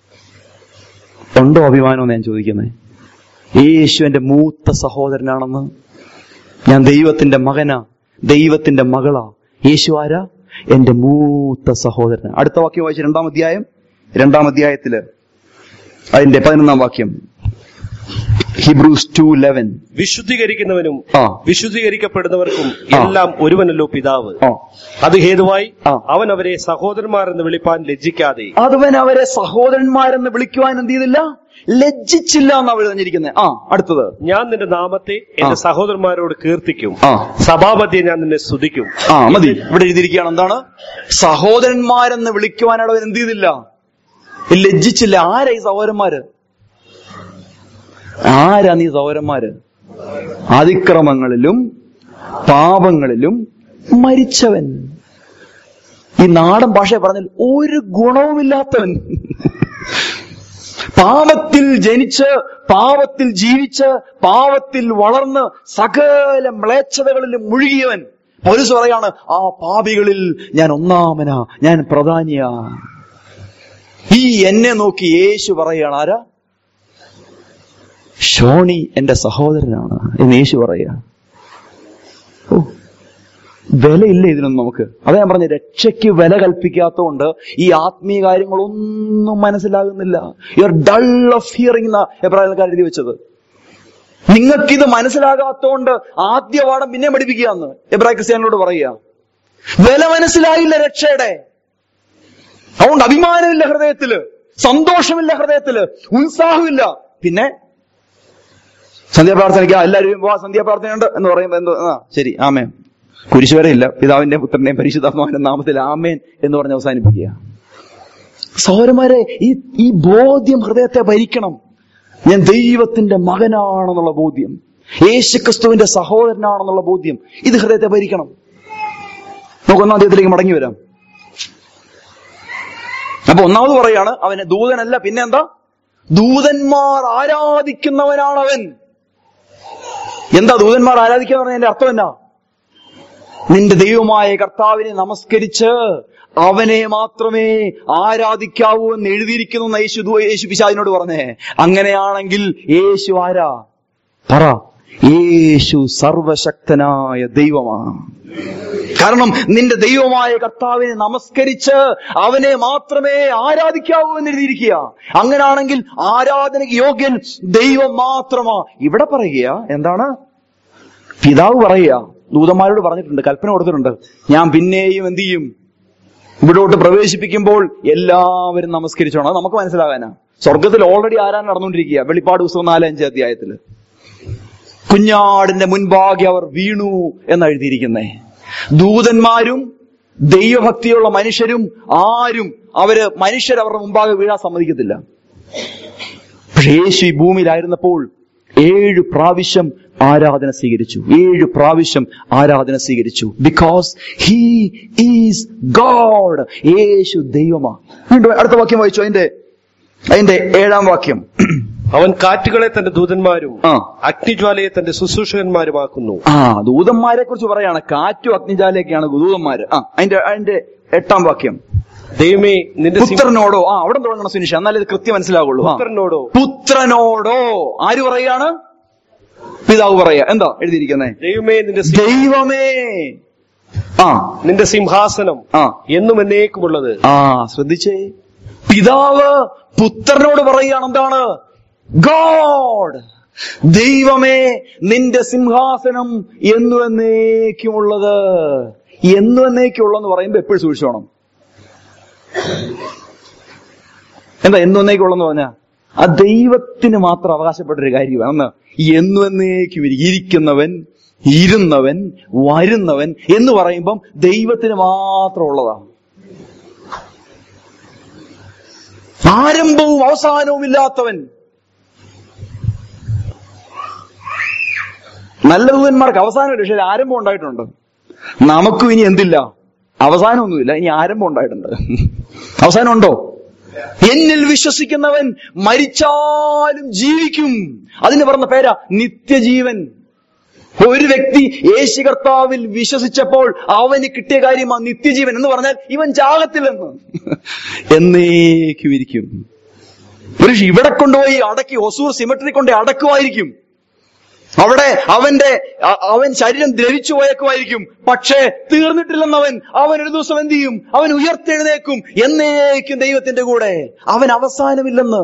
ഉണ്ടോ അഭിമാനം എന്ന് ഞാൻ ചോദിക്കുന്നത് യേശു എന്റെ മൂത്ത സഹോദരനാണെന്ന് ഞാൻ ദൈവത്തിന്റെ മകനാ ദൈവത്തിന്റെ മകളാ യേശു ആരാ എന്റെ മൂത്ത സഹോദരൻ അടുത്ത വാക്യം വായിച്ച രണ്ടാം അധ്യായം രണ്ടാം അധ്യായത്തില് അതിന്റെ പതിനൊന്നാം വാക്യം ഹിബ്രൂസ് ടു ലെവൻ വിശുദ്ധീകരിക്കുന്നവനും ആ വിശുദ്ധീകരിക്കപ്പെടുന്നവർക്കും ആ. എല്ലാം ഒരുവനല്ലോ പിതാവ് ആ അത് ഹേതുവായി ആ. അവൻ അവരെ സഹോദരന്മാരെന്ന് വിളിപ്പാൻ ലജ്ജിക്കാതെ അതുവൻ അവരെ സഹോദരന്മാരെന്ന് വിളിക്കുവാൻ എന്ത് ചെയ്തില്ല ലജ്ജിച്ചില്ല എന്നാ എഴുതഞ്ഞിരിക്കുന്നത് ആ അടുത്തത് ഞാൻ നിന്റെ നാമത്തെ എന്റെ ആ. സഹോദരന്മാരോട് കീർത്തിക്കും ആ സഭാമധ്യെ ഞാൻ നിന്നെ സ്തുതിക്കും ആ മതി ഇവിടെ എഴുതിയിരിക്കുകയാണ് എന്താണ് സഹോദരന്മാരെന്ന് വിളിക്കുവാനാണ് അവൻ എന്ത് ചെയ്തില്ല ലജ്ജിച്ചില്ല ആരാ ഈ സഹോദരന്മാര് ആരാ നീ സഹോദരന്മാര് അതിക്രമങ്ങളിലും പാപങ്ങളിലും മരിച്ചവൻ ഈ നാടൻ ഭാഷ പറഞ്ഞാൽ ഒരു ഗുണവുമില്ലാത്തവൻ പാപത്തിൽ ജനിച്ച് പാപത്തിൽ ജീവിച്ച് പാപത്തിൽ വളർന്ന് സകല മ്ലേച്ഛതകളിലും മുഴുകിയവൻ പൗരസ് പറയാണ് ആ പാപികളിൽ ഞാൻ ഒന്നാമനാ ഞാൻ പ്രധാനിയാ ഈ എന്നെ നോക്കി യേശു പറയാണ് ആരാ ഷോണി എന്റെ സഹോദരനാണ് എന്ന് യേശു പറയാ ഓ വിലയില്ല ഇതിനൊന്നും നമുക്ക് അതാ ഞാൻ പറഞ്ഞ രക്ഷയ്ക്ക് വില കൽപ്പിക്കാത്തതുകൊണ്ട് ഈ ആത്മീയ കാര്യങ്ങളൊന്നും മനസ്സിലാകുന്നില്ല you are dull of hearing എന്ന എബ്രാഹിംകാർ എഴുതി വെച്ചത് നിങ്ങൾക്കിത് മനസ്സിലാകാത്തോണ്ട് ആദ്യ പാഠം പിന്നെ പഠിപ്പിക്കുക എന്ന് എബ്രാഹിം ക്രിസ്ത്യാനോട് പറയുക വില മനസ്സിലായില്ല രക്ഷയുടെ അതുകൊണ്ട് അഭിമാനമില്ല ഹൃദയത്തില് സന്തോഷമില്ല ഹൃദയത്തില് ഉത്സാഹമില്ല പിന്നെ സന്ധ്യാപ്രാർത്ഥനയ്ക്ക് എല്ലാവരും പോവാ സന്ധ്യാപ്രാർത്ഥനയുണ്ട് എന്ന് പറയുമ്പോ എന്തോ ആ ശരി ആമേൻ കുരിശ് വരെ ഇല്ല പിതാവിന്റെയും പുത്രന്റെയും പരിശുദ്ധാത്മാവിന്റെ നാമത്തിൽ ആമേൻ എന്ന് പറഞ്ഞ് അവസാനിപ്പിക്കുക സൗരന്മാരെ ഈ ഈ ബോധ്യം ഹൃദയത്തെ ഭരിക്കണം ഞാൻ ദൈവത്തിന്റെ മകനാണെന്നുള്ള ബോധ്യം യേശുക്രിസ്തുവിന്റെ സഹോദരനാണെന്നുള്ള ബോധ്യം ഇത് ഹൃദയത്തെ ഭരിക്കണം നമുക്ക് ഒന്നാം തീയതിയിലേക്ക് മടങ്ങി വരാം അപ്പൊ ഒന്നാമത് പറയാണ് അവന് ദൂതനല്ല പിന്നെന്താ ദൂതന്മാർ ആരാധിക്കുന്നവനാണ് അവൻ എന്താ ദൂതന്മാർ ആരാധിക്കുക എന്ന് പറഞ്ഞതിന്റെ അർത്ഥം എന്നാ നിന്റെ ദൈവമായ കർത്താവിനെ നമസ്കരിച്ച് അവനെ മാത്രമേ ആരാധിക്കാവൂ എന്ന് എഴുതിയിരിക്കുന്നു എന്ന് യേശു ദൂ- യേശു പിശാചിനോട് പറഞ്ഞേ അങ്ങനെയാണെങ്കിൽ യേശു ആരാ പറ യേശു സർവശക്തനായ ദൈവമാണ് കാരണം നിന്റെ ദൈവമായ കർത്താവിനെ നമസ്കരിച്ച് അവനെ മാത്രമേ ആരാധിക്കാവൂ എന്ന് എഴുതിയിരിക്കുക അങ്ങനാണെങ്കിൽ ആരാധനയ്ക്ക് യോഗ്യൻ ദൈവം മാത്രമാ ഇവിടെ പറയുക എന്താണ് പിതാവ് പറയുക ദൂതന്മാരോട് പറഞ്ഞിട്ടുണ്ട് കൽപ്പന കൊടുത്തിട്ടുണ്ട് ഞാൻ പിന്നെയും എന്ത് ചെയ്യും ഇവിടോട്ട് പ്രവേശിപ്പിക്കുമ്പോൾ എല്ലാവരും നമസ്കരിച്ചോണം അത് നമുക്ക് മനസ്സിലാകാനാ സ്വർഗത്തിൽ ഓൾറെഡി ആരാണ് നടന്നുകൊണ്ടിരിക്കുക വെളിപ്പാട് പുസ്തകം നാല് അഞ്ച് അധ്യായത്തില് കുഞ്ഞാടിന്റെ മുൻപാകെ അവർ വീണു എന്ന് എഴുതിയിരിക്കുന്നേ ദൂതന്മാരും ദൈവഭക്തിയുള്ള മനുഷ്യരും ആരും അവര് മനുഷ്യർ അവരുടെ മുമ്പാകെ വീഴാൻ സമ്മതിക്കത്തില്ല പക്ഷെ യേശു ഈ ഭൂമിയിലായിരുന്നപ്പോൾ ഏഴ് പ്രാവശ്യം ആരാധന സ്വീകരിച്ചു ഏഴ് പ്രാവശ്യം ആരാധന സ്വീകരിച്ചു ബിക്കോസ് ഹീ ഈസ് ഗോഡ് യേശു ദൈവമാ വീണ്ടും അടുത്ത വാക്യം വായിച്ചു അതിന്റെ അതിന്റെ ഏഴാം വാക്യം അവൻ കാറ്റുകളെ തന്റെ ദൂതന്മാരും ആ അഗ്നിജ്വാലയെ തന്റെ ശുശ്രൂഷകന്മാരുമാക്കുന്നു ആ ദൂതന്മാരെ കുറിച്ച് പറയാണ് കാറ്റും അഗ്നിജാലയൊക്കെയാണ് ദൂതന്മാര് ആ അതിന്റെ അതിന്റെ എട്ടാം വാക്യം ദൈവമേ നിന്റെ സിംഹ- പുത്രനോടോ ആ അവിടെ തുടങ്ങണം സുനിഷ എന്നാലേ ഇത് കൃത്യം മനസ്സിലാവുള്ളൂ ആ. പുത്രനോടോ പുത്രനോടോ ആര് പറയാണ് പിതാവ് പറയാ എന്താ എഴുതിയിരിക്കുന്നേ ദൈവമേ നിന്റെ സി- ദൈവമേ ആ നിന്റെ സിംഹാസനം ആ എന്നും എന്നേക്കുമുള്ളത് ആ ശ്രദ്ധിച്ചേ പിതാവ് പുത്രനോട് പറയുകയാണ് എന്താണ് ഗോഡ് ദൈവമേ നിന്റെ സിംഹാസനം എന്നു എന്നേക്കുമുള്ളത് എന്നു എന്നേക്കുള്ളെന്ന് പറയുമ്പോ എപ്പോഴും സൂക്ഷിച്ചോണം എന്താ എന്നു എന്നേക്കുള്ളെന്ന് പറഞ്ഞാ ആ ദൈവത്തിന് മാത്രം അവകാശപ്പെട്ടൊരു കാര്യമാണ് അന്ന് എന്നു എന്നേക്കും ഇരി- ഇരിക്കുന്നവൻ ഇരുന്നവൻ വരുന്നവൻ എന്ന് പറയുമ്പം ദൈവത്തിന് മാത്രം ഉള്ളതാണ് ആരംഭവും അവസാനവും ഇല്ലാത്തവൻ നല്ല ദൂതന്മാർക്ക് അവസാനമില്ല പക്ഷെ ആരംഭം ഉണ്ടായിട്ടുണ്ട് നമുക്കും ഇനി എന്തില്ല അവസാനമൊന്നുമില്ല ഇനി ആരംഭം ഉണ്ടായിട്ടുണ്ട് അവസാനം ഉണ്ടോ എന്നിൽ വിശ്വസിക്കുന്നവൻ മരിച്ചാലും ജീവിക്കും അതിന് പറഞ്ഞ പേരാ നിത്യജീവൻ ഒരു വ്യക്തി യേശു കർത്താവിൽ വിശ്വസിച്ചപ്പോൾ അവന് കിട്ടിയ കാര്യമാ നിത്യജീവൻ എന്ന് പറഞ്ഞാൽ ഇവൻ ചാകത്തില്ലെന്ന് എന്നേക്കും ഇരിക്കും ഒരു ഇവിടെ കൊണ്ടുപോയി അടക്കി ഒസൂർ സിമെട്രി കൊണ്ട് അടക്കുമായിരിക്കും അവിടെ അവന്റെ അ- അവൻ ശരീരം ദ്രവിച്ചു പോയേക്കുമായിരിക്കും പക്ഷേ തീർന്നിട്ടില്ലെന്നവൻ അവൻ ഒരു ദിവസം എന്ത് ചെയ്യും അവൻ ഉയർത്തെഴുന്നേക്കും എന്നേക്കും ദൈവത്തിന്റെ കൂടെ അവൻ അവസാനമില്ലെന്ന്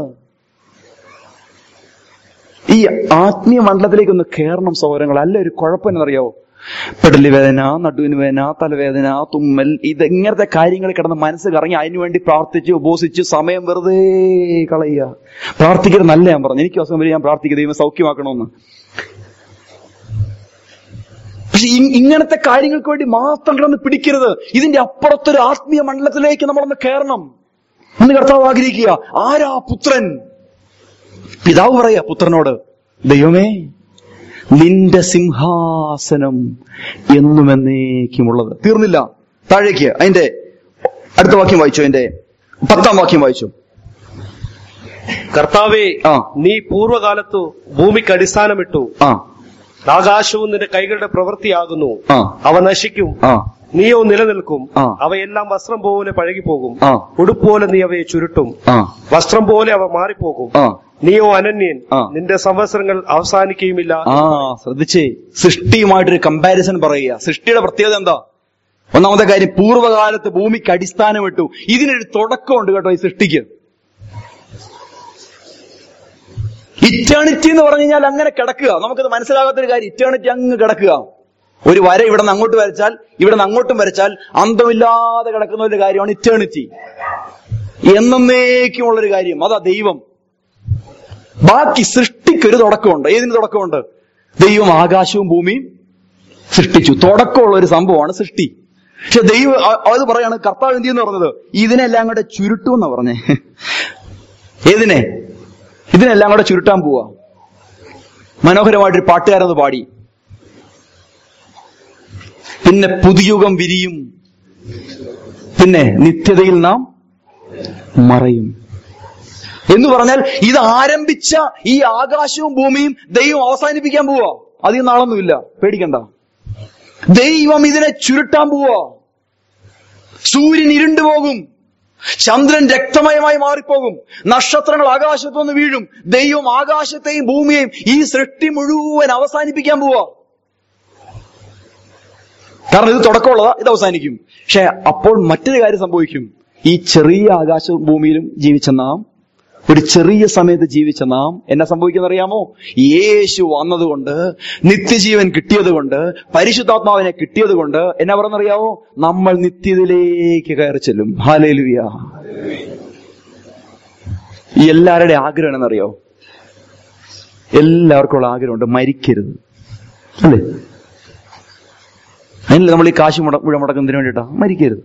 ഈ ആത്മീയ മണ്ഡലത്തിലേക്ക് ഒന്ന് കയറണം സൗകര്യങ്ങൾ അല്ല ഒരു കുഴപ്പമെന്നറിയാവോ പെടലി വേദന നടുവിന് വേദന തലവേദന തുമ്മൽ ഇത് ഇങ്ങനത്തെ കാര്യങ്ങൾ കിടന്ന് മനസ്സ് കറങ്ങി അതിനു വേണ്ടി പ്രാർത്ഥിച്ച് ഉപസിച്ച് സമയം വെറുതെ കളയുക പ്രാർത്ഥിക്കരുത് നല്ല ഞാൻ പറഞ്ഞു എനിക്ക് അവസരം വരെ ഞാൻ പ്രാർത്ഥിക്കുക ദൈവം സൗഖ്യമാക്കണമെന്ന് പക്ഷെ ഇ- ഇങ്ങനത്തെ കാര്യങ്ങൾക്ക് വേണ്ടി മാത്രം കിടന്ന് പിടിക്കരുത് ഇതിന്റെ അപ്പുറത്തൊരു ആത്മീയ മണ്ഡലത്തിലേക്ക് നമ്മളൊന്ന് കയറണം എന്ന് കർത്താവ് ആഗ്രഹിക്കുക ആരാ പുത്രൻ പിതാവ് പറയാ പുത്രനോട് ദൈവമേ നിന്റെ സിംഹാസനം എന്നും എന്നേക്കുമുള്ളത് തീർന്നില്ല താഴേക്ക് അതിന്റെ അടുത്ത വാക്യം വായിച്ചു അതിന്റെ പത്താം വാക്യം വായിച്ചു കർത്താവേ ആ. നീ പൂർവ്വകാലത്തു ഭൂമിക്ക് അടിസ്ഥാനമിട്ടു ആ ആകാശവും നിന്റെ കൈകളുടെ പ്രവൃത്തിയാകുന്നു ആ അവ നശിക്കും ആ നീയോ നിലനിൽക്കും ആ. അവയെല്ലാം വസ്ത്രം പോലെ പഴകിപ്പോകും ആ ഉടുപ്പ് പോലെ നീ അവയെ ചുരുട്ടും ആ വസ്ത്രം പോലെ അവ മാറിപ്പോകും ആ നീയോ അനന്യൻ ആ. നിന്റെ സംവത്സരങ്ങൾ അവസാനിക്കുകയുമില്ല ആ ശ്രദ്ധിച്ചേ സൃഷ്ടിയുമായിട്ടൊരു കമ്പാരിസൺ പറയുക സൃഷ്ടിയുടെ പ്രത്യേകത എന്താ ഒന്നാമത്തെ കാര്യം പൂർവ്വകാലത്ത് ഭൂമിക്ക് അടിസ്ഥാനമിട്ടു ഇതിനൊരു തുടക്കമുണ്ട് കേട്ടോ ഈ സൃഷ്ടിക്ക് ഇറ്റേണിറ്റി എന്ന് പറഞ്ഞു കഴിഞ്ഞാൽ അങ്ങനെ കിടക്കുക നമുക്കത് മനസ്സിലാകാത്തൊരു കാര്യം ഇറ്റേണിറ്റി അങ്ങ് കിടക്കുക ഒരു വര ഇവിടെ നിന്ന് അങ്ങോട്ട് വരച്ചാൽ ഇവിടെ നിന്ന് അങ്ങോട്ടും വരച്ചാൽ അന്തമില്ലാതെ കിടക്കുന്ന ഒരു കാര്യമാണ് ഇറ്റേണിറ്റി എന്നേക്കുമുള്ളൊരു കാര്യം അതാ ദൈവം ബാക്കി സൃഷ്ടിക്കൊരു തുടക്കമുണ്ട് ഏതിന് തുടക്കമുണ്ട് ദൈവം ആകാശവും ഭൂമിയും സൃഷ്ടിച്ചു തുടക്കമുള്ള ഒരു സംഭവമാണ് സൃഷ്ടി പക്ഷെ ദൈവം അ- അത് പറയാണ് കർത്താവ് എന്ത് ചെയ്യുന്നു പറഞ്ഞത് ഇതിനെല്ലാം കൂടെ ചുരുട്ടു എന്നാ പറഞ്ഞേ ഏതിനെ ഇതിനെല്ലാം കൂടെ ചുരുട്ടാൻ പോവാ മനോഹരമായിട്ടൊരു പാട്ടുകാരെന്ന് പാടി പിന്നെ പുതുയുഗം വിരിയും പിന്നെ നിത്യതയിൽ നാം മറയും എന്ന് പറഞ്ഞാൽ ഇത് ആരംഭിച്ച ഈ ആകാശവും ഭൂമിയും ദൈവം അവസാനിപ്പിക്കാൻ പോവാ അധികം നാളൊന്നുമില്ല പേടിക്കണ്ട ദൈവം ഇതിനെ ചുരുട്ടാൻ പോവാ സൂര്യൻ ഇരുണ്ടുപോകും ചന്ദ്രൻ രക്തമയമായി മാറിപ്പോകും നക്ഷത്രങ്ങൾ ആകാശത്തു നിന്ന് വീഴും ദൈവം ആകാശത്തെയും ഭൂമിയെയും ഈ സൃഷ്ടി മുഴുവൻ അവസാനിപ്പിക്കാൻ പോവാ കാരണം ഇത് തുടക്കമുള്ളതാ ഇത് അവസാനിക്കും പക്ഷെ അപ്പോൾ മറ്റൊരു കാര്യം സംഭവിക്കും ഈ ചെറിയ ആകാശവും ഭൂമിയിലും ജീവിച്ച നാം ഒരു ചെറിയ സമയത്ത് ജീവിച്ച നാം എന്നാ സംഭവിക്കുന്ന അറിയാമോ യേശു വന്നതുകൊണ്ട് നിത്യജീവൻ കിട്ടിയതുകൊണ്ട് പരിശുദ്ധാത്മാവിനെ കിട്ടിയതുകൊണ്ട് എന്നാ പറഞ്ഞറിയാമോ നമ്മൾ നിത്യതയിലേക്ക് കയറി ചെല്ലും ഹാലേലുയ ഈ എല്ലാവരുടെ ആഗ്രഹം എന്നറിയോ എല്ലാവർക്കും ഉള്ള ആഗ്രഹമുണ്ട് മരിക്കരുത് അല്ലേ അതിനല്ലേ നമ്മൾ ഈ കാശ് മുട മുഴ മുടക്കുന്നതിന് വേണ്ടിയിട്ടാ മരിക്കരുത്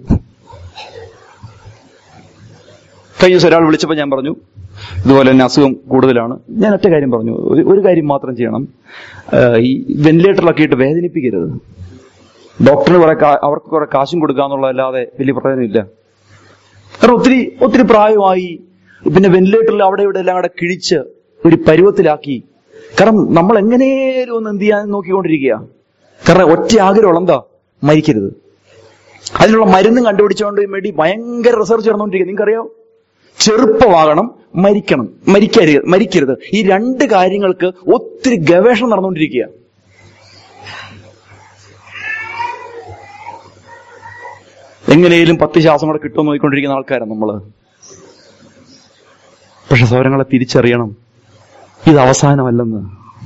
കഴിഞ്ഞ ദിവസം ഒരാൾ വിളിച്ചപ്പോൾ ഞാൻ പറഞ്ഞു ഇതുപോലെ തന്നെ അസുഖം കൂടുതലാണ് ഞാൻ ഒറ്റ കാര്യം പറഞ്ഞു ഒരു ഒരു കാര്യം മാത്രം ചെയ്യണം ആഹ് ഈ വെന്റിലേറ്ററിലൊക്കെ ഇട്ട് വേദനിപ്പിക്കരുത് ഡോക്ടറിന് കുറെ കാ- അവർക്ക് കുറെ കാശും കൊടുക്കാന്നുള്ളതല്ലാതെ വലിയ പ്രയോജനമില്ല കാരണം ഒത്തിരി ഒത്തിരി പ്രായമായി പിന്നെ വെന്റിലേറ്ററിൽ അവിടെ ഇവിടെ എല്ലാം കൂടെ കിഴിച്ച് ഒരു പരുവത്തിലാക്കി കാരണം നമ്മൾ എങ്ങനെയും ഒന്ന് എന്ത് ചെയ്യാൻ നോക്കിക്കൊണ്ടിരിക്കുക കാരണം ഒറ്റ ആഗ്രഹമുള്ള എന്താ മരിക്കരുത് അതിനുള്ള മരുന്നും കണ്ടുപിടിച്ചുകൊണ്ട് വേണ്ടി ഭയങ്കര റിസർച്ച് നടന്നുകൊണ്ടിരിക്കുക നിങ്ങൾക്കറിയോ ചെറുപ്പമാകണം മരിക്കണം മരിക്കരുത് മരിക്കരുത് ഈ രണ്ട് കാര്യങ്ങൾക്ക് ഒത്തിരി ഗവേഷണം നടന്നുകൊണ്ടിരിക്കുക എങ്ങനെയും പത്ത് ശ്വാസം കൂടെ കിട്ടുമെന്ന് നോക്കിക്കൊണ്ടിരിക്കുന്ന ആൾക്കാരാണ് നമ്മള് പക്ഷെ സൗരങ്ങളെ തിരിച്ചറിയണം ഇത് അവസാനമല്ലെന്ന്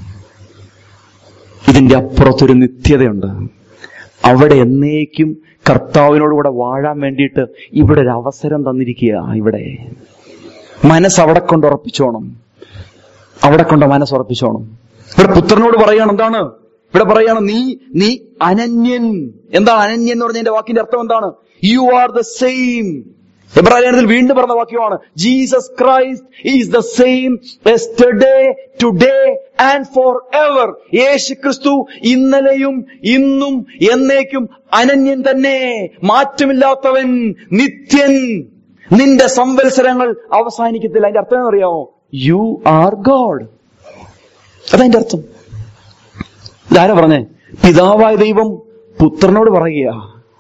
ഇതിന്റെ അപ്പുറത്തൊരു നിത്യതയുണ്ട് അവിടെ എന്നേക്കും കർത്താവിനോട് കൂടെ വാഴാൻ വേണ്ടിയിട്ട് ഇവിടെ ഒരു അവസരം തന്നിരിക്കുക ഇവിടെ മനസ്സ് അവിടെ കൊണ്ട് ഉറപ്പിച്ചോണം അവിടെ കൊണ്ട് മനസ്സ് ഉറപ്പിച്ചോണം ഇവിടെ പുത്രനോട് പറയാണ് എന്താണ് ഇവിടെ പറയാണ് നീ നീ അനന്യൻ എന്താണ് അനന്യൻ എന്ന് പറഞ്ഞതിന്റെ വാക്കിന്റെ അർത്ഥം എന്താണ് യു ആർ ദ സെയിം എബ്രാഹിം വീണ്ടും പറഞ്ഞ വാക്യമാണ് Jesus Christ is the same yesterday today and forever യേശു ക്രിസ്തു ഇന്നലെയും ഇന്നും എന്നേക്കും അനന്യൻ തന്നെ മാറ്റമില്ലാത്തവൻ നിത്യൻ നിന്റെ സംവത്സരങ്ങൾ അവസാനിക്കത്തില്ല അതിന്റെ അർത്ഥം അറിയാമോ യു ആർ ഗോഡ് അതതിന്റെ അർത്ഥം ഇതാരാ പറഞ്ഞേ പിതാവായ ദൈവം പുത്രനോട് പറയുക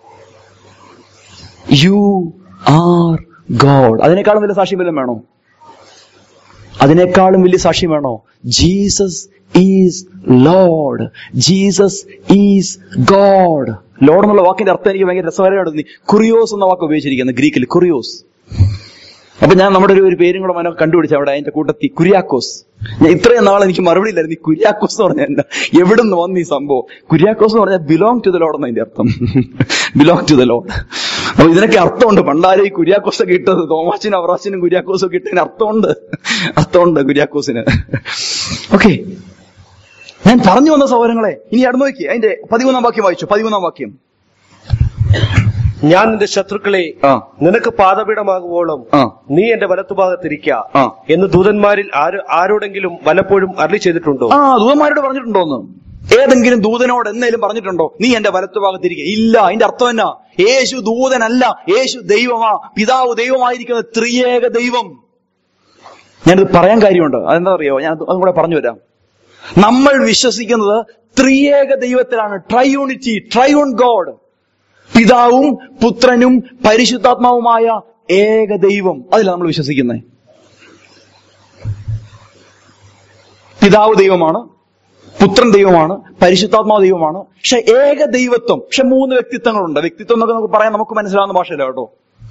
യു ആർ ഗോഡ് അതിനേക്കാളും വലിയ സാക്ഷ്യം വല്ലതും വേണോ അതിനേക്കാളും വലിയ സാക്ഷ്യം വേണോ Jesus is Lord Jesus is God Lord എന്നുള്ള വാക്കിന്റെ അർത്ഥം എനിക്ക് ഭയങ്കര രസകരമാണ് കുറിയോസ് എന്ന വാക്ക് ഉപയോഗിച്ചിരിക്കുന്നത് ഗ്രീക്കിൽ കുറിയോസ് അപ്പൊ ഞാൻ നമ്മുടെ ഒരു ഒരു പേരും കൂടെ മനോ കണ്ടുപിടിച്ചു അവിടെ അതിന്റെ കൂട്ടത്തിൽ കുര്യാക്കോസ് ഞാൻ ഇത്രയും നാൾ എനിക്ക് മറുപടി ഇല്ലായിരുന്നു ഈ കുര്യാക്കോസ് എന്ന് പറഞ്ഞാൽ എന്താ എവിടെ നിന്ന് വന്നു ഈ സംഭവം കുര്യാക്കോസ് എന്ന് പറഞ്ഞാൽ ബിലോങ് ടു ദ ലോഡ് എന്നതിന്റെ അർത്ഥം ബിലോങ് ടു ദ ലോഡ് അപ്പൊ ഇതിനൊക്കെ അർത്ഥമുണ്ട് പണ്ടാരും ഈ കുര്യാക്കോസ് ഒക്കെ ഇട്ടത് തോമാച്ചിനും അവറാച്ചിനും കുര്യാക്കോസും ഒക്കെ ഇട്ടതിന് അർത്ഥമുണ്ട് അർത്ഥമുണ്ട് കുര്യാക്കോസിന് ഓക്കെ ഞാൻ പറഞ്ഞു വന്ന സൗകര്യങ്ങളെ ഇനി അടുത്ത് നോക്കി അതിന്റെ പതിമൂന്നാം വാക്യം വായിച്ചു പതിമൂന്നാം വാക്യം ഞാൻ നിന്റെ ശത്രുക്കളെ ആ നിനക്ക് പാദപീഠമാകുവോളം ആ നീ എന്റെ വലത്തുഭാഗത്തിരിക്ക ആ എന്ന് ദൂതന്മാരിൽ ആര് ആരോടെങ്കിലും വല്ലപ്പോഴും അരളി ചെയ്തിട്ടുണ്ടോ ആ ദൂതന്മാരോട് പറഞ്ഞിട്ടുണ്ടോന്ന് ഏതെങ്കിലും ദൂതനോട് എന്നേലും പറഞ്ഞിട്ടുണ്ടോ നീ എന്റെ വലത്തു ഭാഗത്തിരിക്കുക ഇല്ല അതിന്റെ അർത്ഥം എന്നാ യേശു ദൂതനല്ല യേശു ദൈവമാ പിതാവ് ദൈവമായിരിക്കുന്ന ത്രിയേക ദൈവം ഞാനിത് പറയാൻ കാര്യമുണ്ട് അതെന്താ അറിയോ ഞാൻ അത് അതും കൂടെ പറഞ്ഞു വരാം നമ്മൾ വിശ്വസിക്കുന്നത് ത്രിയേക ദൈവത്തിലാണ് ട്രൈയൂണിറ്റി ട്രൈയൂൺ ഗോഡ് പിതാവും പുത്രനും പരിശുദ്ധാത്മാവുമായ ഏക ദൈവം അതിലാണ് നമ്മൾ വിശ്വസിക്കുന്നത് പിതാവ് ദൈവമാണ് പുത്രൻ ദൈവമാണ് പരിശുദ്ധാത്മാ ദൈവമാണ് പക്ഷെ ഏക ദൈവത്വം പക്ഷെ മൂന്ന് വ്യക്തിത്വങ്ങളുണ്ട് വ്യക്തിത്വം എന്നൊക്കെ നമുക്ക് പറയാൻ നമുക്ക് മനസ്സിലാവുന്ന ഭാഷയല്ല കേട്ടോ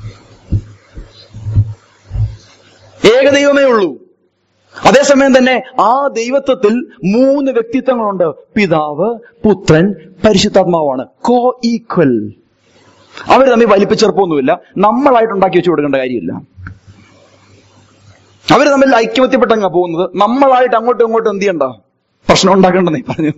ഏക ദൈവമേ ഉള്ളൂ അതേസമയം തന്നെ ആ ദൈവത്വത്തിൽ മൂന്ന് വ്യക്തിത്വങ്ങളുണ്ട് പിതാവ് പുത്രൻ പരിശുദ്ധാത്മാവാണ് കോ ഈക്വൽ അവർ തമ്മിൽ വലിപ്പച്ചെറുപ്പമൊന്നുമില്ല നമ്മളായിട്ട് ഉണ്ടാക്കി വെച്ചു കൊടുക്കേണ്ട കാര്യമില്ല അവർ തമ്മിൽ ഐക്യമത്യപ്പെട്ടങ്ങാ പോകുന്നത് നമ്മളായിട്ട് അങ്ങോട്ടും ഇങ്ങോട്ടും എന്ത് ചെയ്യണ്ട പ്രശ്നം ഉണ്ടാക്കേണ്ടെന്നേ പറഞ്ഞു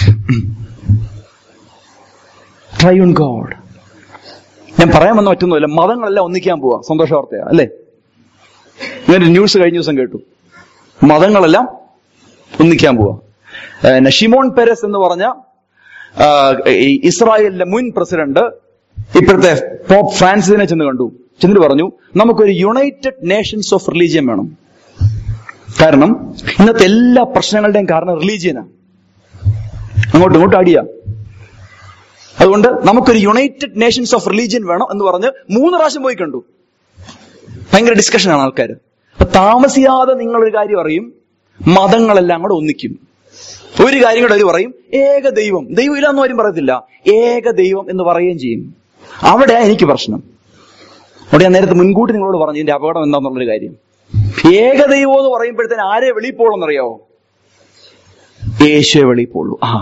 ട്രൈൺ ഗോഡ് ഞാൻ പറയാൻ വന്ന മറ്റൊന്നുമില്ല മതങ്ങളെല്ലാം ഒന്നിക്കാൻ പോവാ സന്തോഷ വാർത്തയാ അല്ലേ ഇങ്ങനെ ന്യൂസ് കഴിഞ്ഞ ദിവസം കേട്ടു മതങ്ങളെല്ലാം ഒന്നിക്കാൻ പോവാ ഏഹ് ഷിമോൺ പെരസ് എന്ന് പറഞ്ഞ ആ, ഈ ഇസ്രായേലിന്റെ മുൻ പ്രസിഡന്റ് ഇപ്പോഴത്തെ പോപ്പ് ഫ്രാൻസിനെ ചെന്ന് കണ്ടു ചെന്നിട്ട് പറഞ്ഞു നമുക്കൊരു യുണൈറ്റഡ് നേഷൻസ് ഓഫ് റിലീജിയൻ വേണം കാരണം ഇന്നത്തെ എല്ലാ പ്രശ്നങ്ങളുടെയും കാരണം റിലീജിയനാണ് അങ്ങോട്ടും ഇങ്ങോട്ടും അടിയാ അതുകൊണ്ട് നമുക്കൊരു യുണൈറ്റഡ് നേഷൻസ് ഓഫ് റിലീജിയൻ വേണം എന്ന് പറഞ്ഞ് മൂന്ന് പ്രാവശ്യം പോയി കണ്ടു ഭയങ്കര ഡിസ്കഷനാണ് ആൾക്കാർ അപ്പൊ താമസിയാതെ നിങ്ങളൊരു കാര്യം അറിയും മതങ്ങളെല്ലാം കൂടെ ഒന്നിക്കും ഒരു കാര്യം കൂടെ അവർ പറയും ഏക ദൈവം ദൈവം ഇല്ല എന്ന് ആരും പറയത്തില്ല ഏക ദൈവം എന്ന് പറയുകയും ചെയ്യും അവിടെ എനിക്ക് പ്രശ്നം അവിടെ ഞാൻ നേരത്തെ മുൻകൂട്ടി നിങ്ങളോട് പറഞ്ഞു ഇതിന്റെ അപകടം എന്താണെന്നുള്ളൊരു കാര്യം ഏക ദൈവം എന്ന് പറയുമ്പോഴത്തേന് ആരെ വെളിപ്പോളെന്നറിയാവോ യേശുവെ വെളിപ്പോളൂ ആ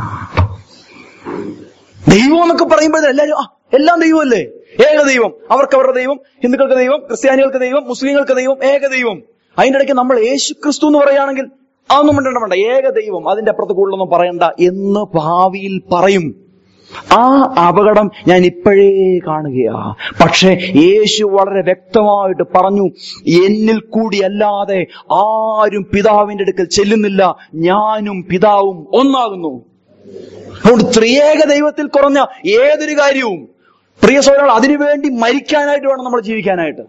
ദൈവം എന്നൊക്കെ പറയുമ്പോഴത്തേന് എല്ലാവരും ആ എല്ലാം ദൈവമല്ലേ ഏക ദൈവം അവർക്ക് അവരുടെ ദൈവം ഹിന്ദുക്കൾക്ക് ദൈവം ക്രിസ്ത്യാനികൾക്ക് ദൈവം മുസ്ലിങ്ങൾക്ക് ദൈവം ഏക ദൈവം അതിന്റെ ഇടയ്ക്ക് നമ്മൾ യേശു ക്രിസ്തു എന്ന് പറയുകയാണെങ്കിൽ അതൊന്നും വേണ്ട വേണ്ട ഏക ദൈവം അതിന്റെ അപ്പുറത്ത് കൂടുതലൊന്നും പറയണ്ട എന്ന് ഭാവിയിൽ പറയും ആ അപകടം ഞാൻ ഇപ്പോഴേ കാണുകയാ പക്ഷെ യേശു വളരെ വ്യക്തമായിട്ട് പറഞ്ഞു എന്നിൽ കൂടി അല്ലാതെ ആരും പിതാവിന്റെ അടുക്കൽ ചെല്ലുന്നില്ല ഞാനും പിതാവും ഒന്നാകുന്നു അതുകൊണ്ട് ത്രിയേക ദൈവത്തിൽ കുറഞ്ഞ ഏതൊരു കാര്യവും പ്രിയ സോദരങ്ങൾ അതിനുവേണ്ടി മരിക്കാനായിട്ട് വേണം നമ്മൾ ജീവിക്കാനായിട്ട്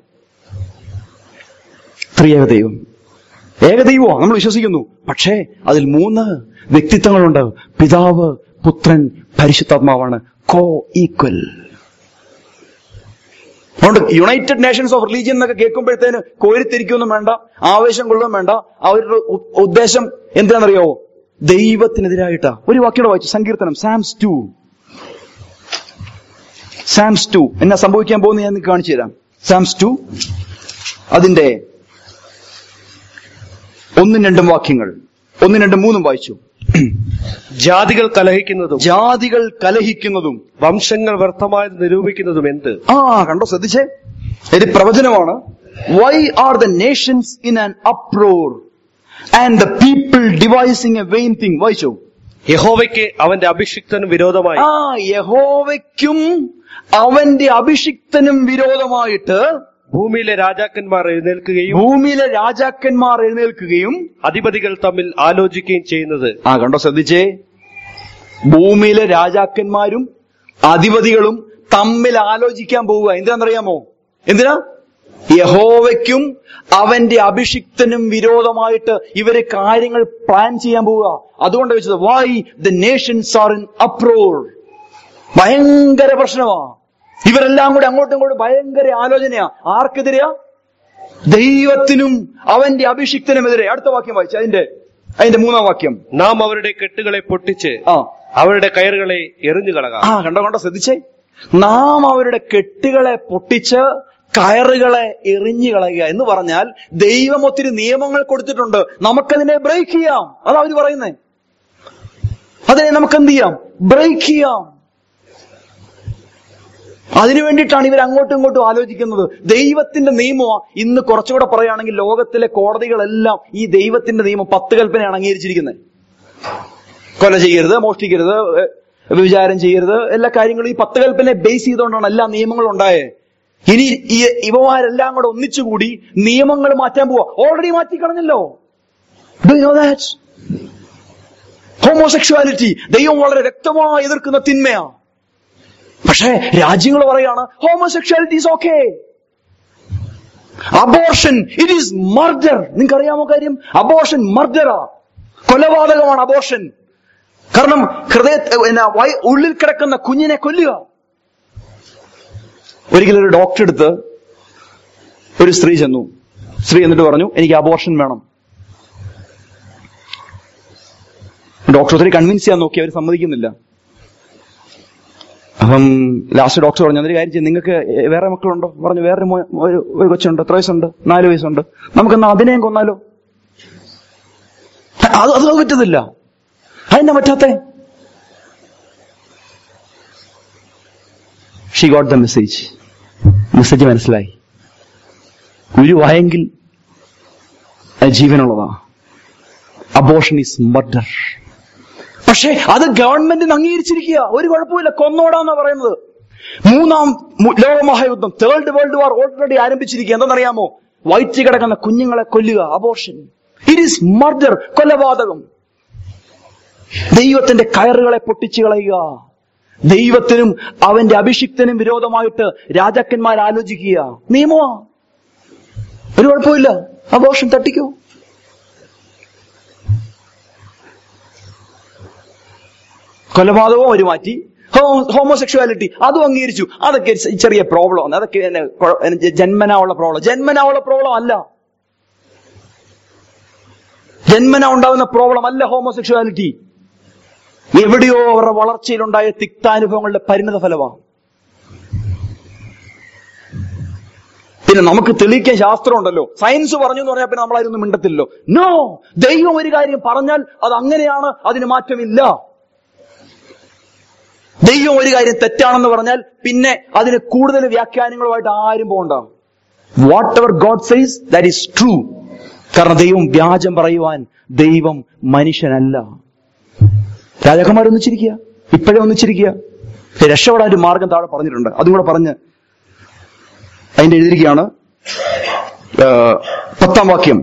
ത്രിയേക ദൈവം ഏകദൈവോ നമ്മൾ വിശ്വസിക്കുന്നു പക്ഷേ അതിൽ മൂന്ന് വ്യക്തിത്വങ്ങളുണ്ട് പിതാവ് പുത്രൻ പരിശുദ്ധാത്മാവാണ് കോ ഈക്വൽ അതുകൊണ്ട് യുണൈറ്റഡ് നേഷൻസ് ഓഫ് റിലീജിയൻ എന്നൊക്കെ കേൾക്കുമ്പോഴത്തേന് കോരിത്തിരിക്കൊന്നും വേണ്ട ആവേശം കൊള്ളുകയും വേണ്ട അവരുടെ ഉ- ഉദ്ദേശം എന്തിനാണെന്നറിയോ ദൈവത്തിനെതിരായിട്ടാ ഒരു വാക്യോടെ വായിച്ചു സങ്കീർത്തനം സാംസ് ടു സാംസ് ടു എന്നാ സംഭവിക്കാൻ പോകുന്ന ഞാൻ നിങ്ങൾക്ക് കാണിച്ചു തരാം സാംസ് ടു അതിന്റെ ഒന്നും രണ്ടും വാക്യങ്ങൾ ഒന്നും രണ്ടും മൂന്നും വായിച്ചു ജാതികൾ കലഹിക്കുന്നതും ജാതികൾ കലഹിക്കുന്നതും വംശങ്ങൾ വ്യർത്ഥമായത് നിരൂപിക്കുന്നതും എന്ത് ആ കണ്ടോ ശ്രദ്ധിച്ചേ ഇത് പ്രവചനമാണ് why are the nations in an uproar and the people devising a vain thing വായിച്ചോ യഹോവയ്ക്ക് അവന്റെ അഭിഷിക്തന് വിരോധമായി ആ യഹോവയ്ക്കും അവന്റെ അഭിഷിക്തനും വിരോധമായിട്ട് ഭൂമിയിലെ രാജാക്കന്മാർ എഴുന്നേൽക്കുകയും ഭൂമിയിലെ രാജാക്കന്മാർ എഴുന്നേൽക്കുകയും അധിപതികൾ തമ്മിൽ ആലോചിക്കുകയും ചെയ്യുന്നത് ആ കണ്ടോ ശ്രദ്ധിച്ചേ ഭൂമിയിലെ രാജാക്കന്മാരും അധിപതികളും തമ്മിൽ ആലോചിക്കാൻ പോവുക എന്തിനാണെന്നറിയാമോ എന്തിനാ യഹോവയ്ക്കും അവന്റെ അഭിഷിക്തനും വിരോധമായിട്ട് ഇവര് കാര്യങ്ങൾ പ്ലാൻ ചെയ്യാൻ പോവുക അതുകൊണ്ട് വെച്ചത് why the nations are in uproar ഭയങ്കര പ്രശ്നമാ ഇവരെല്ലാം കൂടെ അങ്ങോട്ടും ഇങ്ങോട്ടും ഭയങ്കര ആലോചനയാ ആർക്കെതിരെയാ ദൈവത്തിനും അവന്റെ അഭിഷിക്തനുമെതിരെ അടുത്ത വാക്യം വായിച്ചു അതിന്റെ അതിന്റെ മൂന്നാം വാക്യം നാം അവരുടെ കെട്ടുകളെ പൊട്ടിച്ച് ആ അവരുടെ കയറുകളെ എറിഞ്ഞു കളകാം ആ കണ്ടോ കണ്ടോ ശ്രദ്ധിച്ചേ നാം അവരുടെ കെട്ടുകളെ പൊട്ടിച്ച് കയറുകളെ എറിഞ്ഞു കളയുക എന്ന് പറഞ്ഞാൽ ദൈവം ഒത്തിരി നിയമങ്ങൾ കൊടുത്തിട്ടുണ്ട് നമുക്കതിനെ ബ്രേക്ക് ചെയ്യാം അതാ അവര് പറയുന്നേ അതിനെ നമുക്ക് എന്ത് ചെയ്യാം ബ്രേക്ക് ചെയ്യാം അതിനു വേണ്ടിയിട്ടാണ് ഇവർ അങ്ങോട്ടും ഇങ്ങോട്ടും ആലോചിക്കുന്നത് ദൈവത്തിന്റെ നിയമമാ ഇന്ന് കുറച്ചുകൂടെ പറയുകയാണെങ്കിൽ ലോകത്തിലെ കോടതികളെല്ലാം ഈ ദൈവത്തിന്റെ നിയമം പത്ത് കൽപ്പനയാണ് അംഗീകരിച്ചിരിക്കുന്നത് കൊല ചെയ്യരുത് മോഷ്ടിക്കരുത് ഏഹ്, വ്യഭിചാരം ചെയ്യരുത് എല്ലാ കാര്യങ്ങളും ഈ പത്ത് കൽപ്പനയെ ബേസ് ചെയ്തുകൊണ്ടാണ് എല്ലാ നിയമങ്ങളും ഉണ്ടായേ ഇനി ഈ ഇവമാരെല്ലാം കൂടെ ഒന്നിച്ചുകൂടി നിയമങ്ങൾ മാറ്റാൻ പോവാ ഓൾറെഡി മാറ്റിക്കളഞ്ഞല്ലോ ഡു നോ ദാറ്റ് ഹോമോസെക്ഷുവാലിറ്റി ദൈവം വളരെ വ്യക്തമായി എതിർക്കുന്ന തിന്മയാ പക്ഷേ രാജ്യങ്ങൾ പറയാണ് homosexuality is okay abortion it is murder നിങ്ങൾക്ക് അറിയാമോ കാര്യം അബോർഷൻ മർഡറാ കൊലപാതകമാണ് അബോർഷൻ കാരണം ഹൃദയ എന്നാ, വയ- ഉള്ളിൽ കിടക്കുന്ന കുഞ്ഞിനെ കൊല്ലുക ഒരിക്കലും ഒരു ഡോക്ടർ എടുത്ത് ഒരു സ്ത്രീ ചെന്നു സ്ത്രീ എന്നിട്ട് പറഞ്ഞു എനിക്ക് അബോർഷൻ വേണം ഡോക്ടർ ഒത്തിരി കൺവിൻസ് ചെയ്യാൻ നോക്കി അവർ സമ്മതിക്കുന്നില്ല അപ്പം ലാസ്റ്റ് ഡോക്ടർ പറഞ്ഞു അതൊരു കാര്യം ചെയ്യും നിങ്ങൾക്ക് വേറെ മക്കളുണ്ടോ പറഞ്ഞു വേറെ മോ- ഒരു ഒരു കൊച്ചുണ്ട് എത്ര വയസ്സുണ്ട് നാല് വയസ്സുണ്ട് നമുക്കെന്നാ അതിനെയും കൊന്നാലോ അത് അത് പറ്റത്തില്ല അതെന്നാ പറ്റാത്തേ she got the message message മനസ്സിലായി ഗുരുവായെങ്കിൽ അത് ജീവനുള്ളതാ അബോഷൻ ഈസ് മർഡർ പക്ഷേ അത് ഗവൺമെന്റിന് അംഗീകരിച്ചിരിക്കുക ഒരു കുഴപ്പമില്ല കൊന്നോടാന്നാ പറയുന്നത് മൂന്നാം മു- ലോകമഹായുദ്ധം തേർഡ് വേൾഡ് വാർ ഓൾറെഡി ആരംഭിച്ചിരിക്കുക എന്തെന്നറിയാമോ വയറ്റി കിടക്കുന്ന കുഞ്ഞുങ്ങളെ കൊല്ലുക അബോഷൻ ഇറ്റ് ഈസ് മർഡർ കൊലപാതകം ദൈവത്തിന്റെ കയറുകളെ പൊട്ടിച്ചു കളയുക ദൈവത്തിനും അവന്റെ അഭിഷിക്തനും വിരോധമായിട്ട് രാജാക്കന്മാർ ആലോചിക്കുക നിയമമാ ഒരു കുഴപ്പമില്ല അബോഷൻ തട്ടിക്കോ കൊലപാതകവും ഒരു മാറ്റി ഹോമോസെക്ഷുവാലിറ്റി അതും അംഗീകരിച്ചു അതൊക്കെ ഒരു ചെറിയ പ്രോബ്ലം ആണ് അതൊക്കെ എന്നെ കുഴ- എന്നെ ജ- ജന്മനാ ഉള്ള പ്രോബ്ലം ജന്മനാ ഉള്ള പ്രോബ്ലം അല്ല ജന്മന ഉണ്ടാകുന്ന പ്രോബ്ലം അല്ല ഹോമോസെക്ഷുവാലിറ്റി എവിടെയോ അവരുടെ വളർച്ചയിലുണ്ടായ തിക്താനുഭവങ്ങളുടെ പരിണിത ഫലമാണ് പിന്നെ നമുക്ക് തെളിയിക്കാൻ ശാസ്ത്രം ഉണ്ടല്ലോ സയൻസ് പറഞ്ഞു എന്ന് പറഞ്ഞാൽ പിന്നെ നമ്മളായിരുന്നു മിണ്ടത്തില്ലല്ലോ നോ ദൈവം ഒരു കാര്യം പറഞ്ഞാൽ അത് അങ്ങനെയാണ് അതിന് മാറ്റമില്ല ദൈവം ഒരു കാര്യം തെറ്റാണെന്ന് പറഞ്ഞാൽ പിന്നെ അതിന് കൂടുതൽ വ്യാഖ്യാനങ്ങളുമായിട്ട് ആരും പോകണ്ട whatever God says that is true കാരണം ദൈവം വ്യാജം പറയുവാൻ ദൈവം മനുഷ്യനല്ല രാജാക്കന്മാർ ഒന്നിച്ചിരിക്കുക ഇപ്പോഴേ ഒന്നിച്ചിരിക്കുക രക്ഷപ്പെടാൻ ഒരു മാർഗം താഴെ പറഞ്ഞിട്ടുണ്ട് അതും കൂടെ പറഞ്ഞ് അതിന്റെ എഴുതിയിരിക്കുകയാണ് ആ, പത്താം വാക്യം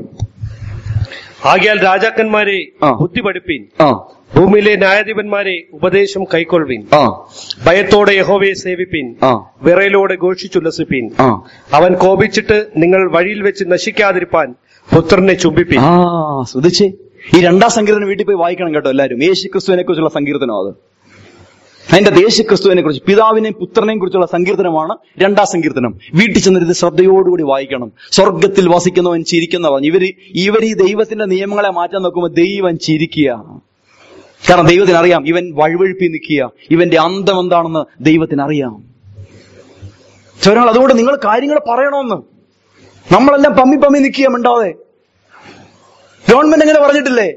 ആകിയാൽ രാജാക്കന്മാരെ ആ. ബുദ്ധി പഠിപ്പീൻ ആ ഭൂമിയിലെ ന്യായാധിപന്മാരെ ഉപദേശം കൈക്കൊള്ളുവിൻ ആ ഭയത്തോടെ യഹോവയെ സേവിപ്പിൻ ആ വിറയിലോടെ ഘോഷിച്ചുല്ലസിപ്പിൻ ആ അവൻ കോപിച്ചിട്ട് നിങ്ങൾ വഴിയിൽ വെച്ച് നശിക്കാതിരിപ്പാൻ പുത്രനെ ചുംബിപ്പിൻ ആ ശ്രദ്ധിച്ചേ ഈ രണ്ടാം സങ്കീർത്തനം വീട്ടിൽ പോയി വായിക്കണം കേട്ടോ എല്ലാവരും യേശു ക്രിസ്തുവിനെ കുറിച്ചുള്ള സങ്കീർത്തനം അത് അതിന്റെ യേശു ക്രിസ്തുവിനെ കുറിച്ച് പിതാവിനെയും പുത്രനെയും കുറിച്ചുള്ള സങ്കീർത്തനമാണ് രണ്ടാം സങ്കീർത്തനം വീട്ടിൽ ചെന്നിട്ട് ഇത് ശ്രദ്ധയോടുകൂടി വായിക്കണം സ്വർഗത്തിൽ വസിക്കുന്നവൻ ചിരിക്കുന്ന പറഞ്ഞു ഇവര് ഇവർ ഈ ദൈവത്തിന്റെ നിയമങ്ങളെ മാറ്റാൻ നോക്കുമ്പോൾ ദൈവം ചിരിക്കുക കാരണം ദൈവത്തിന് അറിയാം ഇവൻ വഴുവഴുപ്പി നിൽക്കുക ഇവന്റെ അന്തം എന്താണെന്ന് ദൈവത്തിന് അറിയാം ചോരങ്ങൾ അതുകൊണ്ട് നിങ്ങൾ കാര്യങ്ങൾ പറയണമെന്ന് നമ്മളെല്ലാം പമ്മി പമ്മി നിൽക്കുക മിണ്ടാതെ ഗവൺമെന്റ് അങ്ങനെ പറഞ്ഞിട്ടില്ലേ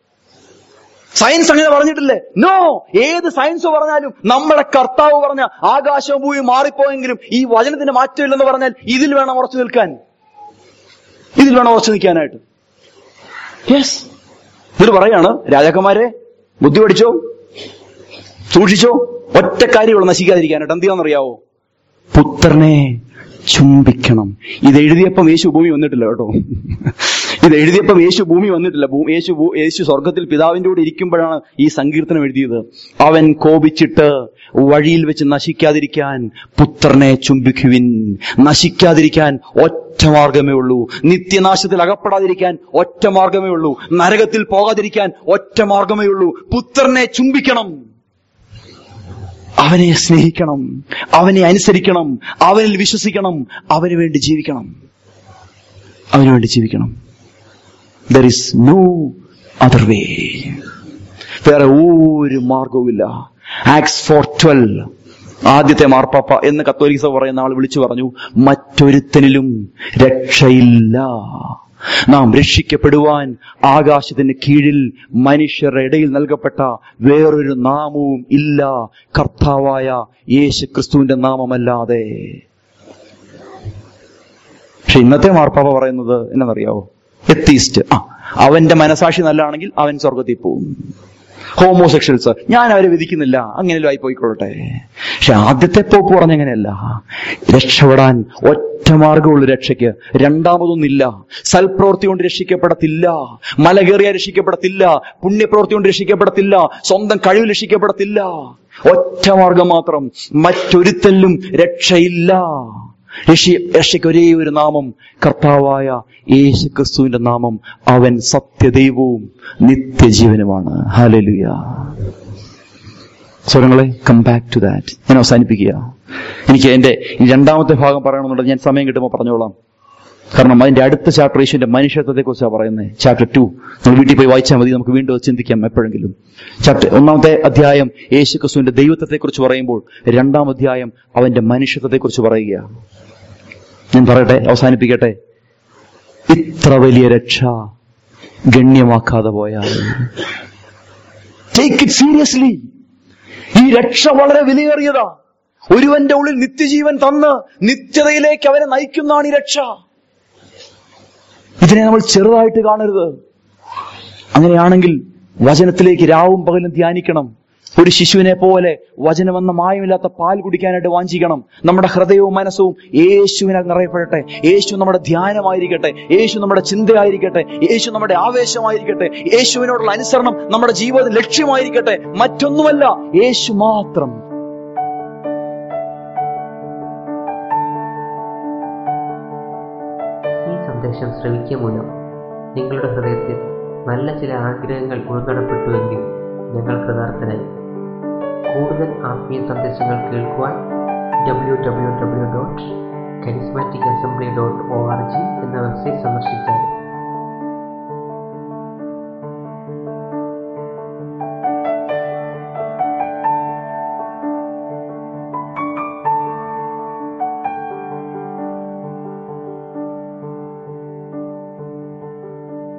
സയൻസ് അങ്ങനെ പറഞ്ഞിട്ടില്ലേ നോ ഏത് സയൻസ് പറഞ്ഞാലും നമ്മുടെ കർത്താവ് പറഞ്ഞ ആകാശവും ഭൂമി മാറിപ്പോയെങ്കിലും ഈ വചനത്തിന് മാറ്റമില്ലെന്ന് പറഞ്ഞാൽ ഇതിൽ വേണം ഉറച്ചു നിൽക്കാൻ ഇതിൽ വേണം ഉറച്ചു നിൽക്കാനായിട്ട് യെസ് ഇതിൽ പറയാണ് രാജാക്കന്മാരെ ബുദ്ധി പഠിച്ചോ സൂക്ഷിച്ചോ ഒറ്റ കാര്യമുള്ള നശിക്കാതിരിക്കാനായിട്ട് എന്ത് ചെയ്യാന്നറിയാവോ പുത്രനെ ചുംബിക്കണം ഇത് എഴുതിയപ്പം യേശു ഭൂമി വന്നിട്ടില്ല കേട്ടോ ഇത് എഴുതിയപ്പം യേശു ഭൂമി വന്നിട്ടില്ല ഭൂ- യേശു ഭൂ- യേശു സ്വർഗത്തിൽ പിതാവിന്റെ കൂടെ ഇരിക്കുമ്പോഴാണ് ഈ സങ്കീർത്തനം എഴുതിയത് അവൻ കോപിച്ചിട്ട് വഴിയിൽ വെച്ച് നശിക്കാതിരിക്കാൻ പുത്രനെ ചുംബിക്കുവിൻ നശിക്കാതിരിക്കാൻ ഒറ്റ മാർഗമേ ഉള്ളൂ നിത്യനാശത്തിൽ അകപ്പെടാതിരിക്കാൻ ഒറ്റ മാർഗമേ ഉള്ളൂ നരകത്തിൽ പോകാതിരിക്കാൻ ഒറ്റ മാർഗമേ ഉള്ളൂ പുത്രനെ ചുംബിക്കണം അവനെ സ്നേഹിക്കണം അവനെ അനുസരിക്കണം അവനിൽ വിശ്വസിക്കണം അവന് വേണ്ടി ജീവിക്കണം അവന് വേണ്ടി ജീവിക്കണം there is no other way വേറെ ഒരു മാർഗവുമില്ല ആക്സ് ഫോർ ട്വൽവ് ആദ്യത്തെ മാർപ്പാപ്പ എന്ന് കത്തോലിക്ക സഭ പറയുന്ന ആൾ വിളിച്ചു പറഞ്ഞു മറ്റൊരുത്തനിലും രക്ഷയില്ല നാം രക്ഷിക്കപ്പെടുവാൻ ആകാശത്തിന് കീഴിൽ മനുഷ്യരുടെ ഇടയിൽ നൽകപ്പെട്ട വേറൊരു നാമവും ഇല്ല കർത്താവായ യേശു ക്രിസ്തുവിന്റെ നാമമല്ലാതെ പക്ഷെ ഇന്നത്തെ മാർപ്പാപ്പ പറയുന്നത് എന്നറിയാവോ എത്തീസ്റ്റ് ആ അവന്റെ മനസാക്ഷി നല്ലതാണെങ്കിൽ അവൻ സ്വർഗത്തിൽ പോകും ഹോമോസെക്ഷൽസ് ഞാൻ അവരെ വിധിക്കുന്നില്ല അങ്ങനെയല്ലോ ആയി പോയിക്കൊള്ളട്ടെ പക്ഷെ ആദ്യത്തെ പോപ്പ് പറഞ്ഞങ്ങനെയല്ല രക്ഷപ്പെടാൻ ഒറ്റ മാർഗമുള്ള രക്ഷയ്ക്ക് രണ്ടാമതൊന്നില്ല സൽപ്രവൃത്തി കൊണ്ട് രക്ഷിക്കപ്പെടത്തില്ല മല കയറിയ രക്ഷിക്കപ്പെടത്തില്ല പുണ്യപ്രവൃത്തി കൊണ്ട് രക്ഷിക്കപ്പെടത്തില്ല സ്വന്തം കഴിവ് രക്ഷിക്കപ്പെടത്തില്ല ഒറ്റ മാർഗം മാത്രം മറ്റൊരുത്തലിലും രക്ഷയില്ല രക്ഷ രക്ഷയ്ക്ക് ഒരേ ഒരു നാമം കർത്താവായ യേശു ക്രിസ്തുവിന്റെ നാമം അവൻ സത്യദൈവവും നിത്യജീവനുമാണ് ഹാലലുയ സ്വരങ്ങളെ കം ബാക്ക് ടു ദാറ്റ് ഞാൻ അവസാനിപ്പിക്കുക എനിക്ക് എന്റെ ഈ രണ്ടാമത്തെ ഭാഗം പറയണമെന്നുള്ളത് ഞാൻ സമയം കിട്ടുമ്പോൾ പറഞ്ഞോളാം കാരണം അതിന്റെ അടുത്ത ചാപ്റ്റർ യേശുവിന്റെ മനുഷ്യത്വത്തെ കുറിച്ചാണ് പറയുന്നത് ചാപ്റ്റർ ടു നമ്മൾ വീട്ടിൽ പോയി വായിച്ചാൽ മതി നമുക്ക് വീണ്ടും അത് ചിന്തിക്കാം എപ്പോഴെങ്കിലും ചാപ്റ്റർ ഒന്നാമത്തെ അധ്യായം യേശു ക്രിസ്തുവിന്റെ ദൈവത്വത്തെ കുറിച്ച് പറയുമ്പോൾ രണ്ടാം അധ്യായം അവന്റെ മനുഷ്യത്വത്തെ കുറിച്ച് പറയുകയാണ് ഞാൻ പറയട്ടെ അവസാനിപ്പിക്കട്ടെ ഇത്ര വലിയ രക്ഷ ഗണ്യമാക്കാതെ പോയാൽ ടേക്ക് ഇറ്റ് സീരിയസ്ലി ഈ രക്ഷ വളരെ വിലയേറിയതാ ഒരുവന്റെ ഉള്ളിൽ നിത്യജീവൻ തന്ന് നിത്യതയിലേക്ക് അവനെ നയിക്കുന്നതാണ് ഈ രക്ഷ ഇതിനെ നമ്മൾ ചെറുതായിട്ട് കാണരുത് അങ്ങനെയാണെങ്കിൽ വചനത്തിലേക്ക് രാവും പകലും ധ്യാനിക്കണം ഒരു ശിശുവിനെ പോലെ വചനമെന്ന മായമില്ലാത്ത പാൽ കുടിക്കാനായിട്ട് വാഞ്ചിക്കണം നമ്മുടെ ഹൃദയവും മനസ്സും യേശുവിനാൽ നിറയപ്പെടട്ടെ യേശു നമ്മുടെ ധ്യാനമായിരിക്കട്ടെ യേശു നമ്മുടെ ചിന്തയായിരിക്കട്ടെ യേശു നമ്മുടെ ആവേശമായിരിക്കട്ടെ യേശുവിനോടുള്ള അനുസരണം നമ്മുടെ ജീവിത ലക്ഷ്യമായിരിക്കട്ടെ മറ്റൊന്നുമല്ല യേശു മാത്രം ഈ സന്ദേശം ശ്രവിക്കുക മൂലം നിങ്ങളുടെ ഹൃദയത്തിൽ നല്ല ചില ആഗ്രഹങ്ങൾ ഉൾക്കടപ്പെട്ടുവെങ്കിൽ ഞങ്ങൾ കൃതാർത്ഥനായി കൂടുതൽ ആത്മീയ സന്ദേശങ്ങൾ കേൾക്കുവാൻ W W W dot charismatic assembly dot O R G എന്ന വെബ്സൈറ്റ് സന്ദർശിച്ചാൽ